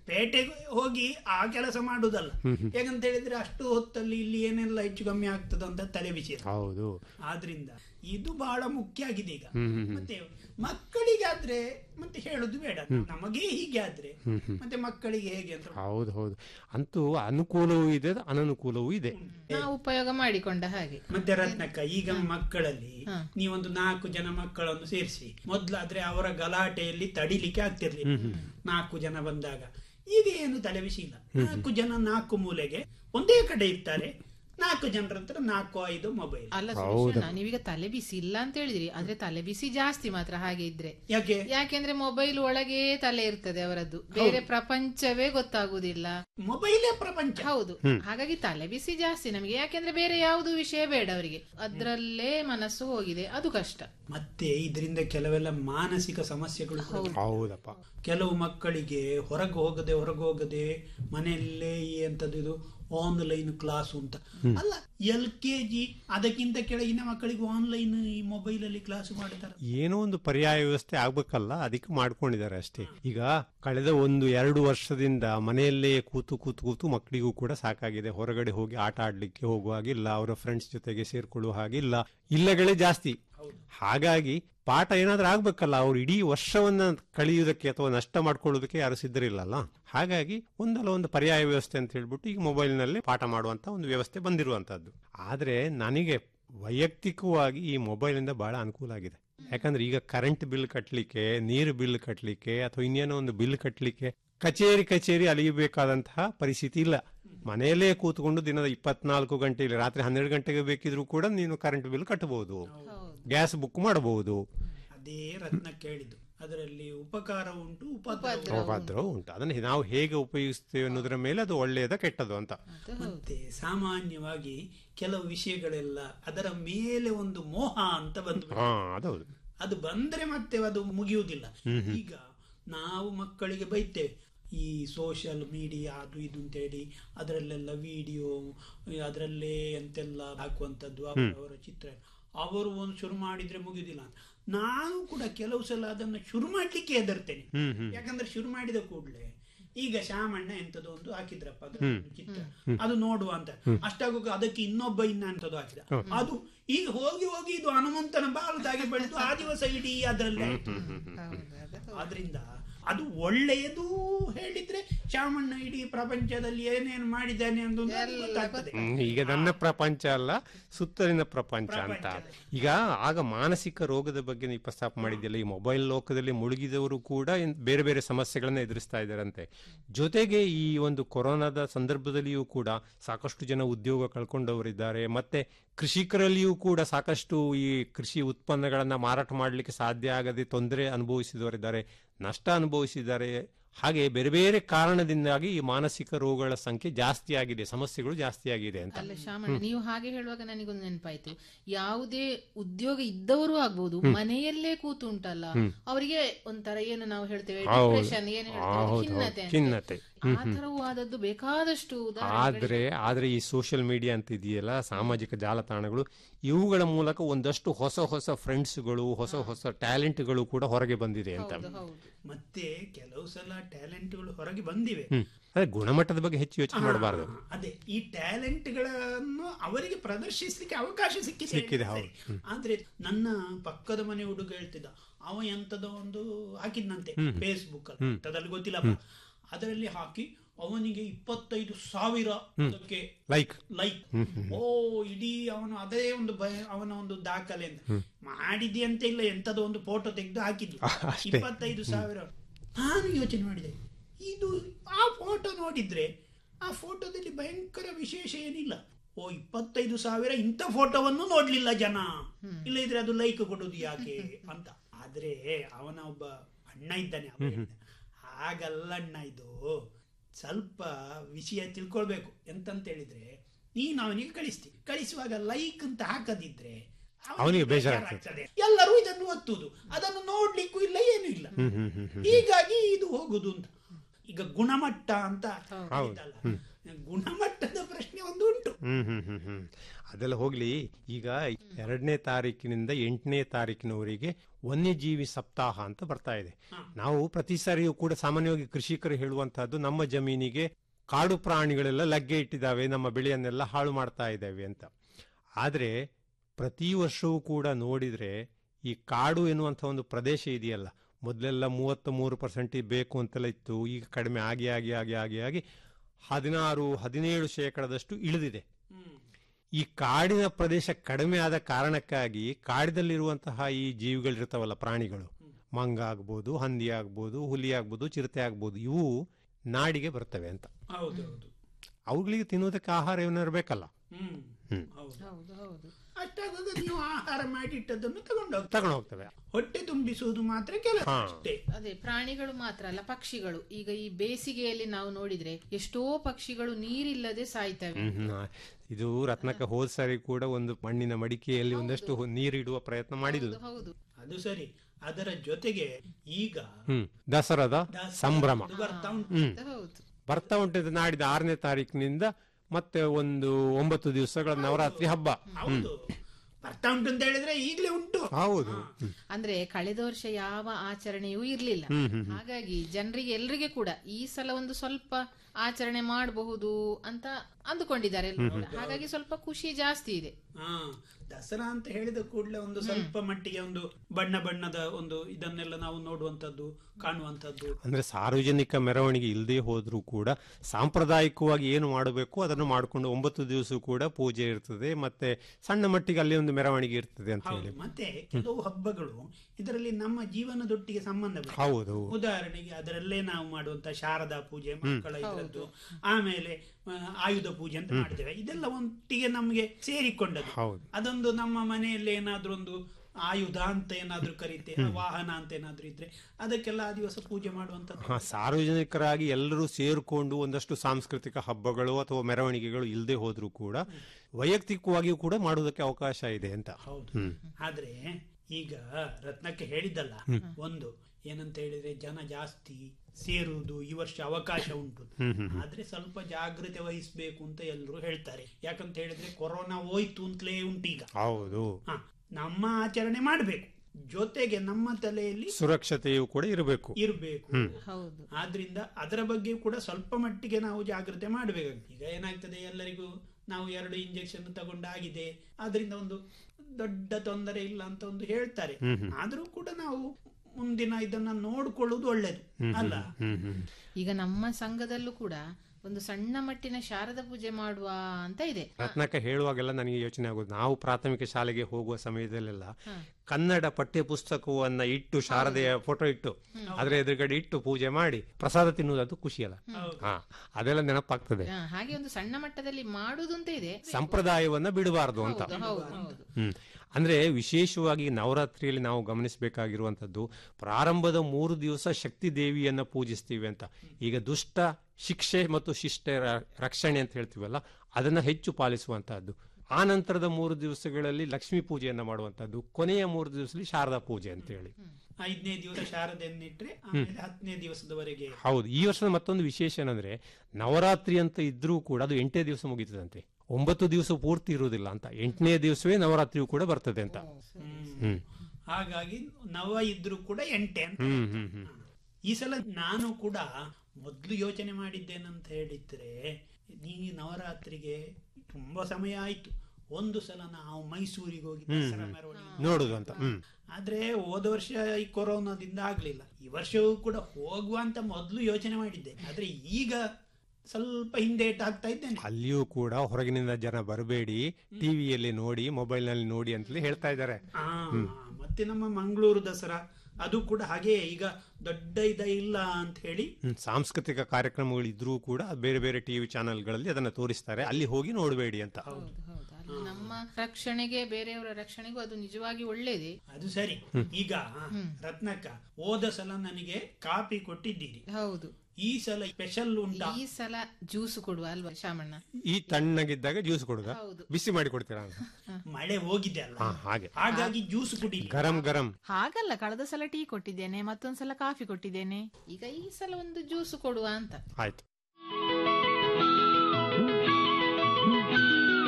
ಪೇಟೆಗೆ ಹೋಗಿ ಆ ಕೆಲಸ ಮಾಡುದಲ್ಲ ಹೇಗಂತ ಹೇಳಿದ್ರೆ ಅಷ್ಟು ಹೊತ್ತಲ್ಲಿ ಇಲ್ಲಿ ಏನೆಲ್ಲ ಹೆಚ್ಚು ಕಮ್ಮಿ ಆಗ್ತದೆ ಅಂತ ತಲೆ ಬಿಸಿ ಇರ್ತದೆ. ಹೌದು ಆದ್ರಿಂದ ಇದು ಬಹಳ ಮುಖ್ಯ ಆಗಿದೆ ಈಗ ಹ್ಮ್, ಹ್ಮ್, ಹ್ಮ್. ಮತ್ತೆ ಮಕ್ಕಳಿಗಾದ್ರೆ ಮತ್ತೆ ಹೇಳುದು ಬೇಡ ನಮಗೆ ಹೀಗೆ ಆದ್ರೆ ಹ್ಮ್, ಹ್ಮ್. ಮತ್ತೆ ಮಕ್ಕಳಿಗೆ ಹೇಗೆ ಅಂತ ಹೌದು ಹೌದು ಅಂತೂ ಅನುಕೂಲವೂ ಇದೆ ಅನನುಕೂಲವೂ ಇದೆ ನಾವು ಉಪಯೋಗ ಮಾಡಿಕೊಂಡ ಹಾಗೆ ಮತ್ತೆ ರತ್ನಕ್ಕ ಈಗ ಮಕ್ಕಳಲ್ಲಿ ಹ. ನೀವೊಂದು ನಾಲ್ಕು ಜನ ಮಕ್ಕಳನ್ನು ಸೇರಿಸಿ ಮೊದ್ಲಾದ್ರೆ ಅವರ ಗಲಾಟೆಯಲ್ಲಿ ತಡಿಲಿಕ್ಕೆ ಆಗ್ತಿರ್ಲಿಲ್ಲ ನಾಲ್ಕು ಜನ ಬಂದಾಗ ಈಗ ಏನು ತಲೆಬಿಸಿ ಇಲ್ಲ ನಾಲ್ಕು ಜನ ನಾಲ್ಕು ಮೂಲೆಗೆ ಒಂದೇ ಕಡೆ ಇರ್ತಾರೆ ನಾಲ್ಕು ಜನರ ಹತ್ರ ನಾಲ್ಕು ಐದು ಮೊಬೈಲ್ ಅಲ್ಲ ಸುಲಕ್ಷಣ ನೀವೀಗ ತಲೆ ಬಿಸಿ ಇಲ್ಲ ಅಂತ ಹೇಳಿದ್ರಿ ಆದ್ರೆ ತಲೆ ಬಿಸಿ ಜಾಸ್ತಿ ಮಾತ್ರ ಹಾಗೆ ಇದ್ರೆ ಯಾಕೆ ಯಾಕೆಂದ್ರೆ ಮೊಬೈಲ್ ಒಳಗೆ ತಲೆ ಇರ್ತದೆ ಅವರದ್ದು ಬೇರೆ ಪ್ರಪಂಚವೇ ಗೊತ್ತಾಗುದಿಲ್ಲ ಮೊಬೈಲೇ ಪ್ರಪಂಚ ಹೌದು ಹಾಗಾಗಿ ತಲೆ ಬಿಸಿ ಜಾಸ್ತಿ ನಮಗೆ ಯಾಕೆಂದ್ರೆ ಬೇರೆ ಯಾವುದು ವಿಷಯ ಬೇಡ ಅವರಿಗೆ ಅದ್ರಲ್ಲೇ ಮನಸ್ಸು ಹೋಗಿದೆ ಅದು ಕಷ್ಟ ಮತ್ತೆ ಇದರಿಂದ ಕೆಲವೆಲ್ಲ ಮಾನಸಿಕ ಸಮಸ್ಯೆಗಳು ಕೂಡ ಬರ್ತವೆ. ಹೌದಪ್ಪ ಕೆಲವು ಮಕ್ಕಳಿಗೆ ಹೊರಗೆ ಹೋಗದೆ ಹೊರಗೆ ಹೋಗದೆ ಮನೆಯಲ್ಲೇ ಈ ಎಂತದ್ದು ಇದು ಆನ್ಲೈನ್ ಕ್ಲಾಸ್ ಅಂತ ಅಲ್ಲ ಎಲ್ ಕೆ ಜಿ ಅದಕ್ಕಿಂತ ಕೆಳಗಿನ ಮಕ್ಕಳಿಗೆ ಆನ್ಲೈನ್ ಈ ಮೊಬೈಲ್ ಅಲ್ಲಿ ಕ್ಲಾಸ್ ಮಾಡ್ತಾರೆ ಏನೋ ಒಂದು ಪರ್ಯಾಯ ವ್ಯವಸ್ಥೆ ಆಗ್ಬೇಕಲ್ಲ ಅದಕ್ಕೆ ಮಾಡ್ಕೊಂಡಿದ್ದಾರೆ ಅಷ್ಟೇ ಈಗ ಕಳೆದ ಒಂದು ಎರಡು ವರ್ಷದಿಂದ ಮನೆಯಲ್ಲೇ ಕೂತು ಕೂತು ಕೂತು ಮಕ್ಕಳಿಗೂ ಕೂಡ ಸಾಕಾಗಿದೆ ಹೊರಗಡೆ ಹೋಗಿ ಆಟ ಆಡ್ಲಿಕ್ಕೆ ಹೋಗುವಾಗಿಲ್ಲ ಅವರ ಫ್ರೆಂಡ್ಸ್ ಜೊತೆಗೆ ಸೇರ್ಕೊಳ್ಳುವ ಹಾಗಿಲ್ಲ ಇಲ್ಲಗಳೇ ಜಾಸ್ತಿ ಹಾಗಾಗಿ ಪಾಠ ಏನಾದ್ರೂ ಆಗ್ಬೇಕಲ್ಲ ಅವ್ರು ಇಡೀ ವರ್ಷವನ್ನ ಕಳೆಯುವುದಕ್ಕೆ ಅಥವಾ ನಷ್ಟ ಮಾಡ್ಕೊಳ್ಳೋದಕ್ಕೆ ಯಾರು ಸಿದ್ಧರಿಲ್ಲಲ್ಲ ಹಾಗಾಗಿ ಒಂದಲ್ಲ ಒಂದು ಪರ್ಯಾಯ ವ್ಯವಸ್ಥೆ ಅಂತ ಹೇಳ್ಬಿಟ್ಟು ಈಗ ಮೊಬೈಲ್ನಲ್ಲಿ ಪಾಠ ಮಾಡುವಂತ ಒಂದು ವ್ಯವಸ್ಥೆ ಬಂದಿರುವಂತದ್ದು ಆದ್ರೆ ನನಗೆ ವೈಯಕ್ತಿಕವಾಗಿ ಈ ಮೊಬೈಲಿಂದ ಬಹಳ ಅನುಕೂಲ ಆಗಿದೆ ಯಾಕಂದ್ರೆ ಈಗ ಕರೆಂಟ್ ಬಿಲ್ ಕಟ್ಟಲಿಕ್ಕೆ ನೀರು ಬಿಲ್ ಕಟ್ಟಲಿಕ್ಕೆ ಅಥವಾ ಇನ್ನೇನೋ ಒಂದು ಬಿಲ್ ಕಟ್ಟಲಿಕ್ಕೆ ಕಚೇರಿ ಕಚೇರಿ ಅಲಿಯಬೇಕಾದಂತಹ ಪರಿಸ್ಥಿತಿ ಇಲ್ಲ ಮನೆಯಲ್ಲೇ ಕೂತ್ಕೊಂಡು ದಿನದ ಇಪ್ಪತ್ನಾಲ್ಕು ಗಂಟೆ ಇಲ್ಲ ರಾತ್ರಿ ಹನ್ನೆರಡು ಗಂಟೆಗೆ ಬೇಕಿದ್ರೂ ಕೂಡ ನೀನು ಕರೆಂಟ್ ಬಿಲ್ ಕಟ್ಟಬಹುದು ಗ್ಯಾಸ್ ಬುಕ್ ಮಾಡಬಹುದು ಅದೇ ರತ್ನ ಕೇಳಿದ್ದು ಅದರಲ್ಲಿ ಉಪಕಾರ ಉಂಟು ಉಪದ್ರ ಉಪದ್ರ ಉಂಟು ಅದನ್ನ ನಾವು ಹೇಗೆ ಉಪಯೋಗಿಸ್ತೇವೆ ಅನ್ನೋದರ ಮೇಲೆ ಅದು ಒಳ್ಳೆಯದ ಕೆಟ್ಟದು ಅಂತ ಮತ್ತೆ ಸಾಮಾನ್ಯವಾಗಿ ಕೆಲವು ವಿಷಯಗಳೆಲ್ಲ ಅದರ ಮೇಲೆ ಒಂದು ಮೋಹ ಅಂತ ಬಂದು ಹಾ ಅದೌದು ಅದು ಬಂದ್ರೆ ಮತ್ತೆ ಅದು ಮುಗಿಯುವುದಿಲ್ಲ ಈಗ ನಾವು ಮಕ್ಕಳಿಗೆ ಬೈತೇವೆ ಈ ಸೋಷಿಯಲ್ ಮೀಡಿಯಾ ಅದು ಇದು ಅಂತೇಳಿ ಅದರಲ್ಲೆಲ್ಲ ವಿಡಿಯೋ ಅದರಲ್ಲೇ ಅಂತೆಲ್ಲ ಹಾಕುವಂಥದ್ದು ಅವರ ಚಿತ್ರ ಅವರು ಒಂದು ಶುರು ಮಾಡಿದ್ರೆ ಮುಗಿಯುವುದಿಲ್ಲ ಅಂತ ನಾನು ಕೂಡ ಕೆಲವು ಸಲ ಅದನ್ನು ಶುರು ಮಾಡ್ಲಿಕ್ಕೆ ಹೆದರ್ತೇನೆ ಯಾಕಂದ್ರೆ ಶುರು ಮಾಡಿದ ಕೂಡಲೇ ಈಗ ಶಾಮಣ್ಣ ಎಂತದೋ ಒಂದು ಹಾಕಿದ್ರಪ್ಪ ಅದರ ಒಂದು ಚಿತ್ರ ಅದು ನೋಡುವ ಅಂತ ಅಷ್ಟಾಗ ಅದಕ್ಕೆ ಇನ್ನೊಬ್ಬ ಇನ್ನ ಎಂತದೋ ಹಾಕಿದ ಅದು ಈಗ ಹೋಗಿ ಹೋಗಿ ಇದು ಹನುಮಂತನ ಬಾಲದಾಗೆ ಬೆಳೆದು ಆ ದಿವಸ ಇಡೀ ಅದರಲ್ಲಿ ಆಯ್ತು. ಆದ್ರಿಂದ ಅದು ಒಳ್ಳೆಯದು ಹೇಳಿದ್ರೆ ಶಾಮಣ್ಣ ಇಡೀ ಪ್ರಪಂಚದಲ್ಲಿ ಏನೇನು ಮಾಡಿದ್ದಾನೆ ಅಂತ ಒಂದು ಗೊತ್ತಾಗ್ತದೆ ಹ್ಮ್, ಈಗ ನನ್ನ ಪ್ರಪಂಚ ಅಲ್ಲ ಸುತ್ತಲಿನ ಪ್ರಪಂಚ ಅಂತ ಈಗ ಆಗ ಮಾನಸಿಕ ರೋಗದ ಬಗ್ಗೆ ನೀವು ಪ್ರಸ್ತಾಪ ಮಾಡಿದ್ಯಲ್ಲ ಈ ಮೊಬೈಲ್ ಲೋಕದಲ್ಲಿ ಮುಳುಗಿದವರು ಕೂಡ ಇನ್- ಬೇರೆ ಬೇರೆ ಸಮಸ್ಯೆಗಳನ್ನ ಎದುರಿಸ್ತಾ ಇದ್ದಾರಂತೆ ಜೊತೆಗೆ ಈ ಒಂದು ಕೊರೋನಾದ ಸಂದರ್ಭದಲ್ಲಿಯೂ ಕೂಡ ಸಾಕಷ್ಟು ಜನ ಉದ್ಯೋಗ ಕಳ್ಕೊಂಡವರಿದ್ದಾರೆ ಮತ್ತೆ ಕೃಷಿಕರಲ್ಲಿಯೂ ಕೂಡ ಸಾಕಷ್ಟು ಈ ಕೃಷಿ ಉತ್ಪನ್ನಗಳನ್ನ ಮಾರಾಟ ಮಾಡಲಿಕ್ಕೆ ಸಾಧ್ಯ ಆಗದೆ ತೊಂದರೆ ಅನುಭವಿಸಿದವರಿದ್ದಾರೆ ನಷ್ಟ ಅನುಭವಿಸಿದ್ದಾರೆ ಹಾಗೆ ಬೇರೆ ಬೇರೆ ಕಾರಣದಿಂದಾಗಿ ಈ ಮಾನಸಿಕ ರೋಗಗಳ ಸಂಖ್ಯೆ ಜಾಸ್ತಿ ಆಗಿದೆ ಸಮಸ್ಯೆಗಳು ಜಾಸ್ತಿ ಆಗಿದೆ ಅಂತ ಅಲ್ಲ ಶ್ಯಾಮಣ್ಣ ನೀವು ಹಾಗೆ ಹೇಳುವಾಗ ನನಗೊಂದು ನೆನಪಾಯ್ತು ಯಾವುದೇ ಉದ್ಯೋಗ ಇದ್ದವರು ಆಗ್ಬಹುದು ಮನೆಯಲ್ಲೇ ಕೂತು ಉಂಟಲ್ಲ ಅವರಿಗೆ ಒಂಥರ ಏನು ನಾವು ಹೇಳ್ತೇವೆ ಹೌದು. ಡಿಪ್ರೆಷನ್ ಏನು ಹೇಳ್ತೇವೆ ಹೌದು, ಖಿನ್ನತೆ ಹೌದು. ಖಿನ್ನತೆ. ಆ ತರವೂ ಆದದ್ದು ಬೇಕಾದಷ್ಟು ಉದಾಹರಣೆಗಳಿವೆ. ಆದ್ರೆ ಆದ್ರೆ ಈ ಸೋಷಿಯಲ್ ಮೀಡಿಯಾ ಅಂತ ಇದೆಯಲ್ಲ ಸಾಮಾಜಿಕ ಜಾಲತಾಣಗಳು ಇವುಗಳ ಮೂಲಕ ಒಂದಷ್ಟು ಹೊಸ ಹೊಸ ಫ್ರೆಂಡ್ಸ್ಗಳು ಹೊಸ ಹೊಸ ಟ್ಯಾಲೆಂಟ್ಗಳು ಕೂಡ ಹೊರಗೆ ಬಂದಿದೆ ಅಂತ ಮತ್ತೆ ಕೆಲವು ಸಲ ಟ್ಯಾಲೆಂಟ್ಗಳು ಹೊರಗೆ ಬಂದಿವೆ ಹ್ಮ್ ಅದೇ ಗುಣಮಟ್ಟದ ಬಗ್ಗೆ ಹೆಚ್ಚು ಯೋಚನೆ ಮಾಡಬಾರದು ಹಾ, ಅದೇ ಈ ಟ್ಯಾಲೆಂಟ್ಗಳನ್ನು ಅವರಿಗೆ ಪ್ರದರ್ಶಿಸಲಿಕ್ಕೆ ಅವಕಾಶ ಸಿಕ್ಕಿದೆ ಸಿಕ್ಕಿದೆ, ಸರಿ. ಆದ್ರೆ ನನ್ನ ಪಕ್ಕದ ಮನೆ ಹುಡುಗ ಹೇಳ್ತಿದ್ದ ಅವ ಎಂತದ ಒಂದು ಹಾಕಿದ್ನಂತೆ ಫೇಸ್ಬುಕ್ ಅಲ್ಲಿ ಎಂತದಲ್ಲಿ ಗೊತ್ತಿಲ್ಲಪ್ಪ ಅದರಲ್ಲಿ ಹಾಕಿ ಅವನಿಗೆ ಇಪ್ಪತ್ತೈದು ಸಾವಿರ ಅದಕ್ಕೆ ಲೈಕ್ ಲೈಕ್ ಓ ಇಡೀ ಅವನು ಅದೇ ಒಂದು ಭಯ- ಅವನ ಒಂದು ದಾಖಲೆ ಅಂತ ಮಾಡಿದ್ದೆ ಅಂತ ಇಲ್ಲ ಎಂತದೋ ಒಂದು ಫೋಟೋ ತೆಗೆದು ಹಾಕಿದ್ದು ಅಷ್ಟೇ. ಇಪ್ಪತ್ತೈದು ಸಾವಿರ ನಾನು ಯೋಚನೆ ಮಾಡಿದೆ ಇದು ಆ ಫೋಟೋ ನೋಡಿದ್ರೆ ಆ ಫೋಟೋದಲ್ಲಿ ಭಯಂಕರ ವಿಶೇಷ ಏನಿಲ್ಲ ಓ ಇಪ್ಪತ್ತೈದು ಸಾವಿರ ಇಂಥ ಫೋಟೋವನ್ನು ನೋಡ್ಲಿಲ್ಲ ಜನ ಇಲ್ಲ ಇದ್ರೆ ಅದು ಲೈಕ್ ಕೊಡುದು ಯಾಕೆ ಅಂತ ಆದ್ರೆ ಅವನ ಒಬ್ಬ ಅಣ್ಣ ಇದ್ದಾನೆ ಅವ ಹೇಳಿದ, ಹಾಗಲ್ಲ ಅಣ್ಣ ಇದು ಸ್ವಲ್ಪ ವಿಷಯ ತಿಳ್ಕೊಳ್ಬೇಕು ಎಂತಂತ ಹೇಳಿದ್ರೆ ನೀನು ಅವನಿಗೆ ಕಳಿಸ್ತಿ ಕಳಿಸುವಾಗ ಲೈಕ್ ಅಂತ ಹಾಕದಿದ್ರೆ ಅವನಿಗೆ ಬೇಜಾರಾಗ್ತದೆ. ಬೇಜಾರಾಗ್ತದೆ. ಎಲ್ಲರೂ ಇದನ್ನು ಒತ್ತುದು ಅದನ್ನು ನೋಡ್ಲಿಕ್ಕೂ ಇಲ್ಲ ಏನು ಇಲ್ಲ ಹ್ಮ್ ಹ್ಮ್ ಹ್ಮ್ ಹ್ಮ್ ಹೀಗಾಗಿ ಇದು ಹೋಗುದು ಅಂತ ಈಗ ಗುಣಮಟ್ಟ ಅಂತ ಹೇಳಿದ್ದಲ್ಲ ಗುಣಮಟ್ಟದ ಪ್ರಶ್ನೆ ಒಂದು ಉಂಟು ಹ್ಮ್ ಹ್ಮ್ ಹ್ಮ್ ಹ್ಮ್ ಅದೆಲ್ಲ ಹೋಗ್ಲಿ ಈಗ ಎರಡನೇ ತಾರೀಕಿನಿಂದ ಎಂಟನೇ ತಾರೀಕಿನವರೆಗೆ ವನ್ಯಜೀವಿ ಸಪ್ತಾಹ ಅಂತ ಬರ್ತಾ ಇದೆ ನಾವು ಪ್ರತಿ ಸಾರಿಯೂ ಕೂಡ ಸಾಮಾನ್ಯವಾಗಿ ಕೃಷಿಕರು ಹೇಳುವಂತಹದ್ದು ನಮ್ಮ ಜಮೀನಿಗೆ ಕಾಡು ಪ್ರಾಣಿಗಳೆಲ್ಲ ಲಗ್ಗೆ ಇಟ್ಟಿದ್ದಾವೆ ನಮ್ಮ ಬೆಳೆಯನ್ನೆಲ್ಲ ಹಾಳು ಮಾಡ್ತಾ ಇದ್ದಾವೆ ಅಂತ ಆದ್ರೆ ಪ್ರತಿ ವರ್ಷವೂ ಕೂಡ ನೋಡಿದ್ರೆ ಈ ಕಾಡು ಎನ್ನುವಂಥ ಒಂದು ಪ್ರದೇಶ ಇದೆಯಲ್ಲ ಮೊದಲೆಲ್ಲ ಮೂವತ್ತ ಮೂರು ಪರ್ಸೆಂಟ್ ಬೇಕು ಅಂತೆಲ್ಲ ಇತ್ತು ಈಗ ಕಡಿಮೆ ಆಗಿ ಆಗಿ ಆಗಿ ಆಗಿ ಆಗಿ ಹದಿನಾರು ಹದಿನೇಳು ಶೇಕಡದಷ್ಟು ಇಳಿದಿದೆ ಈ ಕಾಡಿನ ಪ್ರದೇಶ ಕಡಿಮೆ ಆದ ಕಾರಣಕ್ಕಾಗಿ ಕಾಡಿನಲ್ಲಿರುವಂತಹ ಈ ಜೀವಿಗಳಿರ್ತಾವಲ್ಲ ಪ್ರಾಣಿಗಳು ಮಂಗ ಆಗ್ಬೋದು ಹಂದಿ ಆಗ್ಬೋದು ಹುಲಿ ಆಗ್ಬೋದು ಚಿರತೆ ಆಗ್ಬೋದು ಇವು ನಾಡಿಗೆ ಬರ್ತವೆ ಅಂತ ಹೌದೌದು ಅವುಗಳಿಗೆ ತಿನ್ನೋದಕ್ಕೆ ಆಹಾರ ಏನಾರು ಬೇಕಲ್ಲ ಹ್ಮ್ ಹ್ಮ್ ಹೌದು ಹೌದು ಹೌದು ಅಷ್ಟಾದಾಗ ನೀವು ಆಹಾರ ಮಾಡಿಟ್ಟದನ್ನು ತಗೊಂಡು ಹೋಗ್ತಾರೆ. ತಗೊಂಡು ಹೋಗ್ತವೆ ಹೊಟ್ಟೆ ತುಂಬಿಸುವುದು ಮಾತ್ರ ಕೆಲಸ ಹಾ. ಅಷ್ಟೇ ಅದೇ ಪ್ರಾಣಿಗಳು ಮಾತ್ರ ಅಲ್ಲ ಪಕ್ಷಿಗಳು ಈಗ ಈ ಬೇಸಿಗೆಯಲ್ಲಿ ನಾವು ನೋಡಿದ್ರೆ ಎಷ್ಟೋ ಪಕ್ಷಿಗಳು ನೀರಿಲ್ಲದೆ ಸಾಯ್ತವೆ ಹ್ಮ್, ಹ್ಮ್. ಇದು ರತ್ನಕ ಹೋದ್ ಸಾರಿ ಕೂಡ ಒಂದು ಮಣ್ಣಿನ ಮಡಿಕೆಯಲ್ಲಿ ಒಂದಷ್ಟು ನೀರಿಡುವ ಪ್ರಯತ್ನ ಮಾಡಿದ್ಲು ಹೌದು ಅದು ಸರಿ ಅದರ ಜೊತೆಗೆ ಈಗ ಹ್ಮ್ ದಸರಾದ ಸಂಭ್ರಮ ಅದು ಬರ್ತಾ ಉಂಟು ಹ್ಮ್ ಹೌದು ಬರ್ತಾ ಉಂಟಿದ ನಾಡಿದ ಆರನೇ ತಾರೀಕಿನಿಂದ ಮತ್ತೆ ಒಂದು ಒಂಬತ್ತು ದಿವಸಗಳ ನವರಾತ್ರಿ ಹಬ್ಬ ಹ್ಮ್ ಹೌದು ಬರ್ತಾ ಉಂಟು ಅಂತ ಹೇಳಿದ್ರೆ ಈಗಲೇ ಉಂಟು ಹೌದು ಅಂದ್ರೆ ಕಳೆದ ವರ್ಷ ಯಾವ ಆಚರಣೆಯೂ ಇರ್ಲಿಲ್ಲ ಹ್ಮ್, ಹ್ಮ್, ಹ್ಮ್. ಹಾಗಾಗಿ ಜನರಿಗೆ ಎಲ್ರಿಗೆ ಕೂಡ ಈ ಸಲ ಒಂದು ಸ್ವಲ್ಪ ಆಚರಣೆ ಮಾಡಬಹುದು ಅಂತ ಅಂದುಕೊಂಡಿದ್ದಾರೆ ಎಲ್ರು ಕೂಡ. ಹಾಗಾಗಿ ಸ್ವಲ್ಪ ಖುಷಿ ಜಾಸ್ತಿ ಇದೆ ಹಾ ದಸರಾ ಅಂತ ಹೇಳಿದ ಕೂಡಲೇ ಒಂದು ಸ್ವಲ್ಪ ಮಟ್ಟಿಗೆ ಒಂದು ಬಣ್ಣ ಬಣ್ಣದ ಒಂದು ಇದನ್ನೆಲ್ಲ ನಾವು ನೋಡುವಂತದ್ದು ಕಾಣುವಂತದ್ದು ಅಂದ್ರೆ ಸಾರ್ವಜನಿಕ ಮೆರವಣಿಗೆ ಇಲ್ಲದೆ ಹೋದ್ರೂ ಕೂಡ ಸಾಂಪ್ರದಾಯಿಕವಾಗಿ ಏನು ಮಾಡಬೇಕು ಅದನ್ನು ಮಾಡಿಕೊಂಡು ಒಂಬತ್ತು ದಿವಸ ಕೂಡ ಪೂಜೆ ಇರ್ತದೆ ಮತ್ತೆ ಸಣ್ಣ ಮಟ್ಟಿಗೆ ಅಲ್ಲಿ ಒಂದು ಮೆರವಣಿಗೆ ಇರ್ತದೆ ಅಂತ ಹೇಳಿ ಹೌದು ಮತ್ತೆ ಕೆಲವು ಹಬ್ಬಗಳು ಇದರಲ್ಲಿ ನಮ್ಮ ಜೀವನದೊಟ್ಟಿಗೆ ಸಂಬಂಧ ಬೆಳೆದಿದೆ. ಹೌದು ಉದಾಹರಣೆಗೆ ಅದರಲ್ಲೇ ನಾವು ಮಾಡುವಂತ ಶಾರದಾ ಪೂಜೆ ಮಕ್ಕಳ ಇದರದ್ದು ಆಮೇಲೆ ಆ, ಆಯುಧ ಪೂಜೆ ಅಂತ ಮಾಡ್ತೇವೆ ಇದೆಲ್ಲ ಒಟ್ಟಿಗೆ ನಮಗೆ ಸೇರಿಕೊಂಡದ್ದು ಹೌದು ಅದೊಂದು ನಮ್ಮ ಮನೆಯಲ್ಲಿ ಏನಾದ್ರೂ ಒಂದು ಆಯುಧ ಅಂತ ಏನಾದ್ರೂ ಕರೀತೆ ವಾಹನ ಅಂತ ಏನಾದ್ರೂ ಇದ್ರೆ ಅದಕ್ಕೆಲ್ಲ ಆ ದಿವಸ ಪೂಜೆ ಮಾಡುವಂತದ್ದು ಹಾ, ಸಾರ್ವಜನಿಕರಾಗಿ ಎಲ್ಲರೂ ಸೇರ್ಕೊಂಡು ಒಂದಷ್ಟು ಸಾಂಸ್ಕೃತಿಕ ಹಬ್ಬಗಳು ಅಥವಾ ಮೆರವಣಿಗೆಗಳು ಇಲ್ಲದೆ ಹೋದ್ರೂ ಕೂಡ ವೈಯಕ್ತಿಕವಾಗಿಯೂ ಕೂಡ ಮಾಡುವುದಕ್ಕೆ ಅವಕಾಶ ಇದೆ ಅಂತ ಹೌದು ಹ್ಮ್ ಆದ್ರೆ ಈಗ ರತ್ನಕ್ಕೆ ಹೇಳಿದ್ದಲ್ಲ ಒಂದು ಏನಂತ ಹೇಳಿದ್ರೆ ಜನ ಜಾಸ್ತಿ ಸೇರುವುದು ಈ ವರ್ಷ ಅವಕಾಶ ಉಂಟು ಆದ್ರೆ ಸ್ವಲ್ಪ ಜಾಗ್ರತೆ ವಹಿಸ್ಬೇಕು ಅಂತ ಎಲ್ಲರೂ ಹೇಳ್ತಾರೆ ಯಾಕಂತ ಹೇಳಿದ್ರೆ ಕೊರೋನಾ ಹೋಯ್ತು ಅಂತಲೇ ಉಂಟೀಗ ಹೌದು ಹ, ನಮ್ಮ ಆಚರಣೆ ಮಾಡಬೇಕು ಜೊತೆಗೆ ನಮ್ಮ ತಲೆಯಲ್ಲಿ ಸುರಕ್ಷತೆಯೂ ಕೂಡ ಇರಬೇಕು ಇರಬೇಕು ಹೌದು ಆದ್ರಿಂದ ಅದರ ಬಗ್ಗೆ ಕೂಡ ಸ್ವಲ್ಪ ಮಟ್ಟಿಗೆ ನಾವು ಜಾಗ್ರತೆ ಮಾಡಬೇಕಾಗ್ತದೆ ಈಗ ಏನಾಗ್ತದೆ ಎಲ್ಲರಿಗೂ ನಾವು ಎರಡು ಇಂಜೆಕ್ಷನ್ ತಗೊಂಡಾಗಿದೆ ಆದ್ರಿಂದ ಒಂದು ದೊಡ್ಡ ತೊಂದರೆ ಇಲ್ಲ ಅಂತ ಒಂದು ಹೇಳ್ತಾರೆ ಆದ್ರೂ ಕೂಡ ನಾವು ಮುಂದಿನ ಇದನ್ನ ನೋಡ್ಕೊಳ್ಳುವುದು ಒಳ್ಳೇದು ಅಲ್ಲ ಹ್ಮ್ ಹ್ಮ್ ಈಗ ನಮ್ಮ ಸಂಘದಲ್ಲೂ ಕೂಡ ಒಂದು ಸಣ್ಣ ಮಟ್ಟಿನ ಶಾರದಾ ಪೂಜೆ ಮಾಡುವ ಅಂತ ಇದೆ ರತ್ನಕ ಹೇಳುವಾಗೆಲ್ಲ ನನಗೆ ಯೋಚನೆ ಆಗೋದು ನಾವು ಪ್ರಾಥಮಿಕ ಶಾಲೆಗೆ ಹೋಗುವ ಸಮಯದಲ್ಲೆಲ್ಲ ಕನ್ನಡ ಪಠ್ಯ ಪುಸ್ತಕವನ್ನ ಇಟ್ಟು ಶಾರದೆಯ ಫೋಟೋ ಇಟ್ಟು ಅದರ ಎದುರುಗಡೆ ಇಟ್ಟು ಪೂಜೆ ಮಾಡಿ ಪ್ರಸಾದ ತಿನ್ನುವುದು ಅದು ಖುಷಿಯಲ್ಲ ಹಾ ಅದೆಲ್ಲ ನೆನಪಾಗ್ತದೆ ಹಾ, ಹಾಗೆ ಒಂದು ಸಣ್ಣ ಮಟ್ಟದಲ್ಲಿ ಮಾಡುವುದು ಅಂತ ಇದೆ ಸಂಪ್ರದಾಯವನ್ನ ಬಿಡಬಾರದು ಅಂತ ಹೌದು ಹೌದು ಹ್ಮ್ ಅಂದ್ರೆ ವಿಶೇಷವಾಗಿ ನವರಾತ್ರಿಯಲ್ಲಿ ನಾವು ಗಮನಿಸಬೇಕಾಗಿರುವಂತದ್ದು ಪ್ರಾರಂಭದ ಮೂರು ದಿವಸ ಶಕ್ತಿ ದೇವಿಯನ್ನ ಪೂಜಿಸ್ತೀವಿ ಅಂತ ಈಗ ದುಷ್ಟ ಶಿಕ್ಷೆ ಮತ್ತು ಶಿಷ್ಟ ರ- ರಕ್ಷಣೆ ಅಂತ ಹೇಳ್ತೀವಲ್ಲ ಅದನ್ನ ಹೆಚ್ಚು ಪಾಲಿಸುವಂತಹದ್ದು ಆ ನಂತರದ ಮೂರು ದಿವಸಗಳಲ್ಲಿ ಲಕ್ಷ್ಮೀ ಪೂಜೆಯನ್ನ ಮಾಡುವಂತಹದ್ದು ಕೊನೆಯ ಮೂರು ದಿವಸದಲ್ಲಿ ಶಾರದಾ ಪೂಜೆ ಅಂತ ಹೇಳಿ ಐದನೇ ದಿವಸ ಶಾರದೆಯನ್ನಿಟ್ರೆ ಆಮೇಲೆ ಹತ್ತನೇ ದಿವಸದವರೆಗೆ ಹೌದು ಈ ವರ್ಷದ ಮತ್ತೊಂದು ವಿಶೇಷ ಏನಂದ್ರೆ ನವರಾತ್ರಿ ಅಂತ ಇದ್ರೂ ಕೂಡ ಅದು ಎಂಟನೇ ದಿವಸ ಮುಗೀತದಂತೆ ಒಂಬತ್ತು ದಿವಸ ಪೂರ್ತಿ ಇರುವುದಿಲ್ಲ ಅಂತ ಎಂಟನೇ ದಿವಸವೇ ನವರಾತ್ರಿಯೂ ಕೂಡ ಬರ್ತದೆ ಅಂತ ಹ್ಮ್ ಹಾಗಾಗಿ ನವ ಇದ್ರೂ ಕೂಡ ಎಂಟೆ ಅಂತ ಹ್ಮ್ ಹ್ಮ್ ಹ್ಮ್ ಈ ಸಲ ನಾನು ಕೂಡ ಮೊದಲು ಯೋಚನೆ ಮಾಡಿದ್ದೇನಂತ ಹೇಳಿದ್ರೆ ಈ ನವರಾತ್ರಿಗೆ ತುಂಬಾ ಸಮಯ ಆಯ್ತು ಒಂದು ಸಲ ನಾವು ಮೈಸೂರಿಗೆ ಹೋಗಿ ದಸರಾ ಮೆರವಣಿಗೆ ನೋಡುದು ಅಂತ ಹ್ಮ್ ಆದ್ರೆ ಹೋದ ವರ್ಷ ಈ ಕೊರೋನಾದಿಂದ ಆಗ್ಲಿಲ್ಲ ಈ ವರ್ಷವೂ ಕೂಡ ಹೋಗುವ ಅಂತ ಮೊದಲು ಯೋಚನೆ ಮಾಡಿದ್ದೆ ಆದ್ರೆ ಈಗ ಸ್ವಲ್ಪ ಹಿಂದೇಟ್ ಆಗ್ತಾ ಇದ್ದೇನೆ ಅಲ್ಲಿಯೂ ಕೂಡ ಹೊರಗಿನಿಂದ ಜನ ಬರಬೇಡಿ ಟಿವಿಯಲ್ಲಿ ನೋಡಿ ಮೊಬೈಲ್ ನಲ್ಲಿ ನೋಡಿ ಅಂತಲೇ ಹೇಳ್ತಾ ಇದ್ದಾರೆ ಆ, ಮತ್ತೆ ನಮ್ಮ ಮಂಗಳೂರು ದಸರಾ ಅದು ಕೂಡ ಹಾಗೆ ಈಗ ದೊಡ್ಡ ಇದ ಇಲ್ಲ ಅಂತ ಹೇಳಿ ಹ್ಮ್, ಸಾಂಸ್ಕೃತಿಕ ಕಾರ್ಯಕ್ರಮಗಳು ಇದ್ರೂ ಕೂಡ ಬೇರೆ ಬೇರೆ ಟಿವಿ ಚಾನೆಲ್ಗಳಲ್ಲಿ ಅದನ್ನ ತೋರಿಸ್ತಾರೆ ಅಲ್ಲಿ ಹೋಗಿ ನೋಡಬೇಡಿ ಅಂತ ಹೌದು ಹೌದು ಅಲ್ಲಿ ನಮ್ಮ ರಕ್ಷಣೆಗೆ ಬೇರೆಯವರ ರಕ್ಷಣೆಗೂ ಅದು ನಿಜವಾಗಿ ಒಳ್ಳೇದೇ ಅದು ಸರಿ ಈಗ ರತ್ನಕ್ಕ ಹೋದ ಸಲ ನನಗೆ ಕಾಪಿ ಕೊಟ್ಟಿದ್ದೀರಿ ಹೌದು ಈ ಸಲ ಸ್ಪೆಷಲ್ ಉಂಟಾ ಈ ಸಲ ಜ್ಯೂಸ್ ಕೊಡುವ ಅಲ್ವಾ ಶಾಮಣ್ಣ ಈ ತಣ್ಣಗಿದ್ದಾಗ ಜ್ಯೂಸ್ ಕೊಡುದ ಹೌದು. ಬಿಸಿ ಮಾಡಿ ಕೊಡ್ತೀರಾ ಅಂತ ಮಳೆ ಹೋಗಿದೆ ಅಲ್ಲ ಹಾ ಹಾಗೆ ಹಾಗಾಗಿ ಜ್ಯೂಸ್ ಕುಡಿ ಗರಂ ಗರಂ ಹಾಗಲ್ಲ ಕಳೆದ ಸಲ ಟೀ ಕೊಟ್ಟಿದ್ದೇನೆ ಮತ್ತೊಂದ್ಸಲ ಕಾಫಿ ಕೊಟ್ಟಿದ್ದೇನೆ ಈಗ ಈ ಸಲ ಒಂದು ಜ್ಯೂಸ್ ಕೊಡುವ ಅಂತ ಆಯ್ತು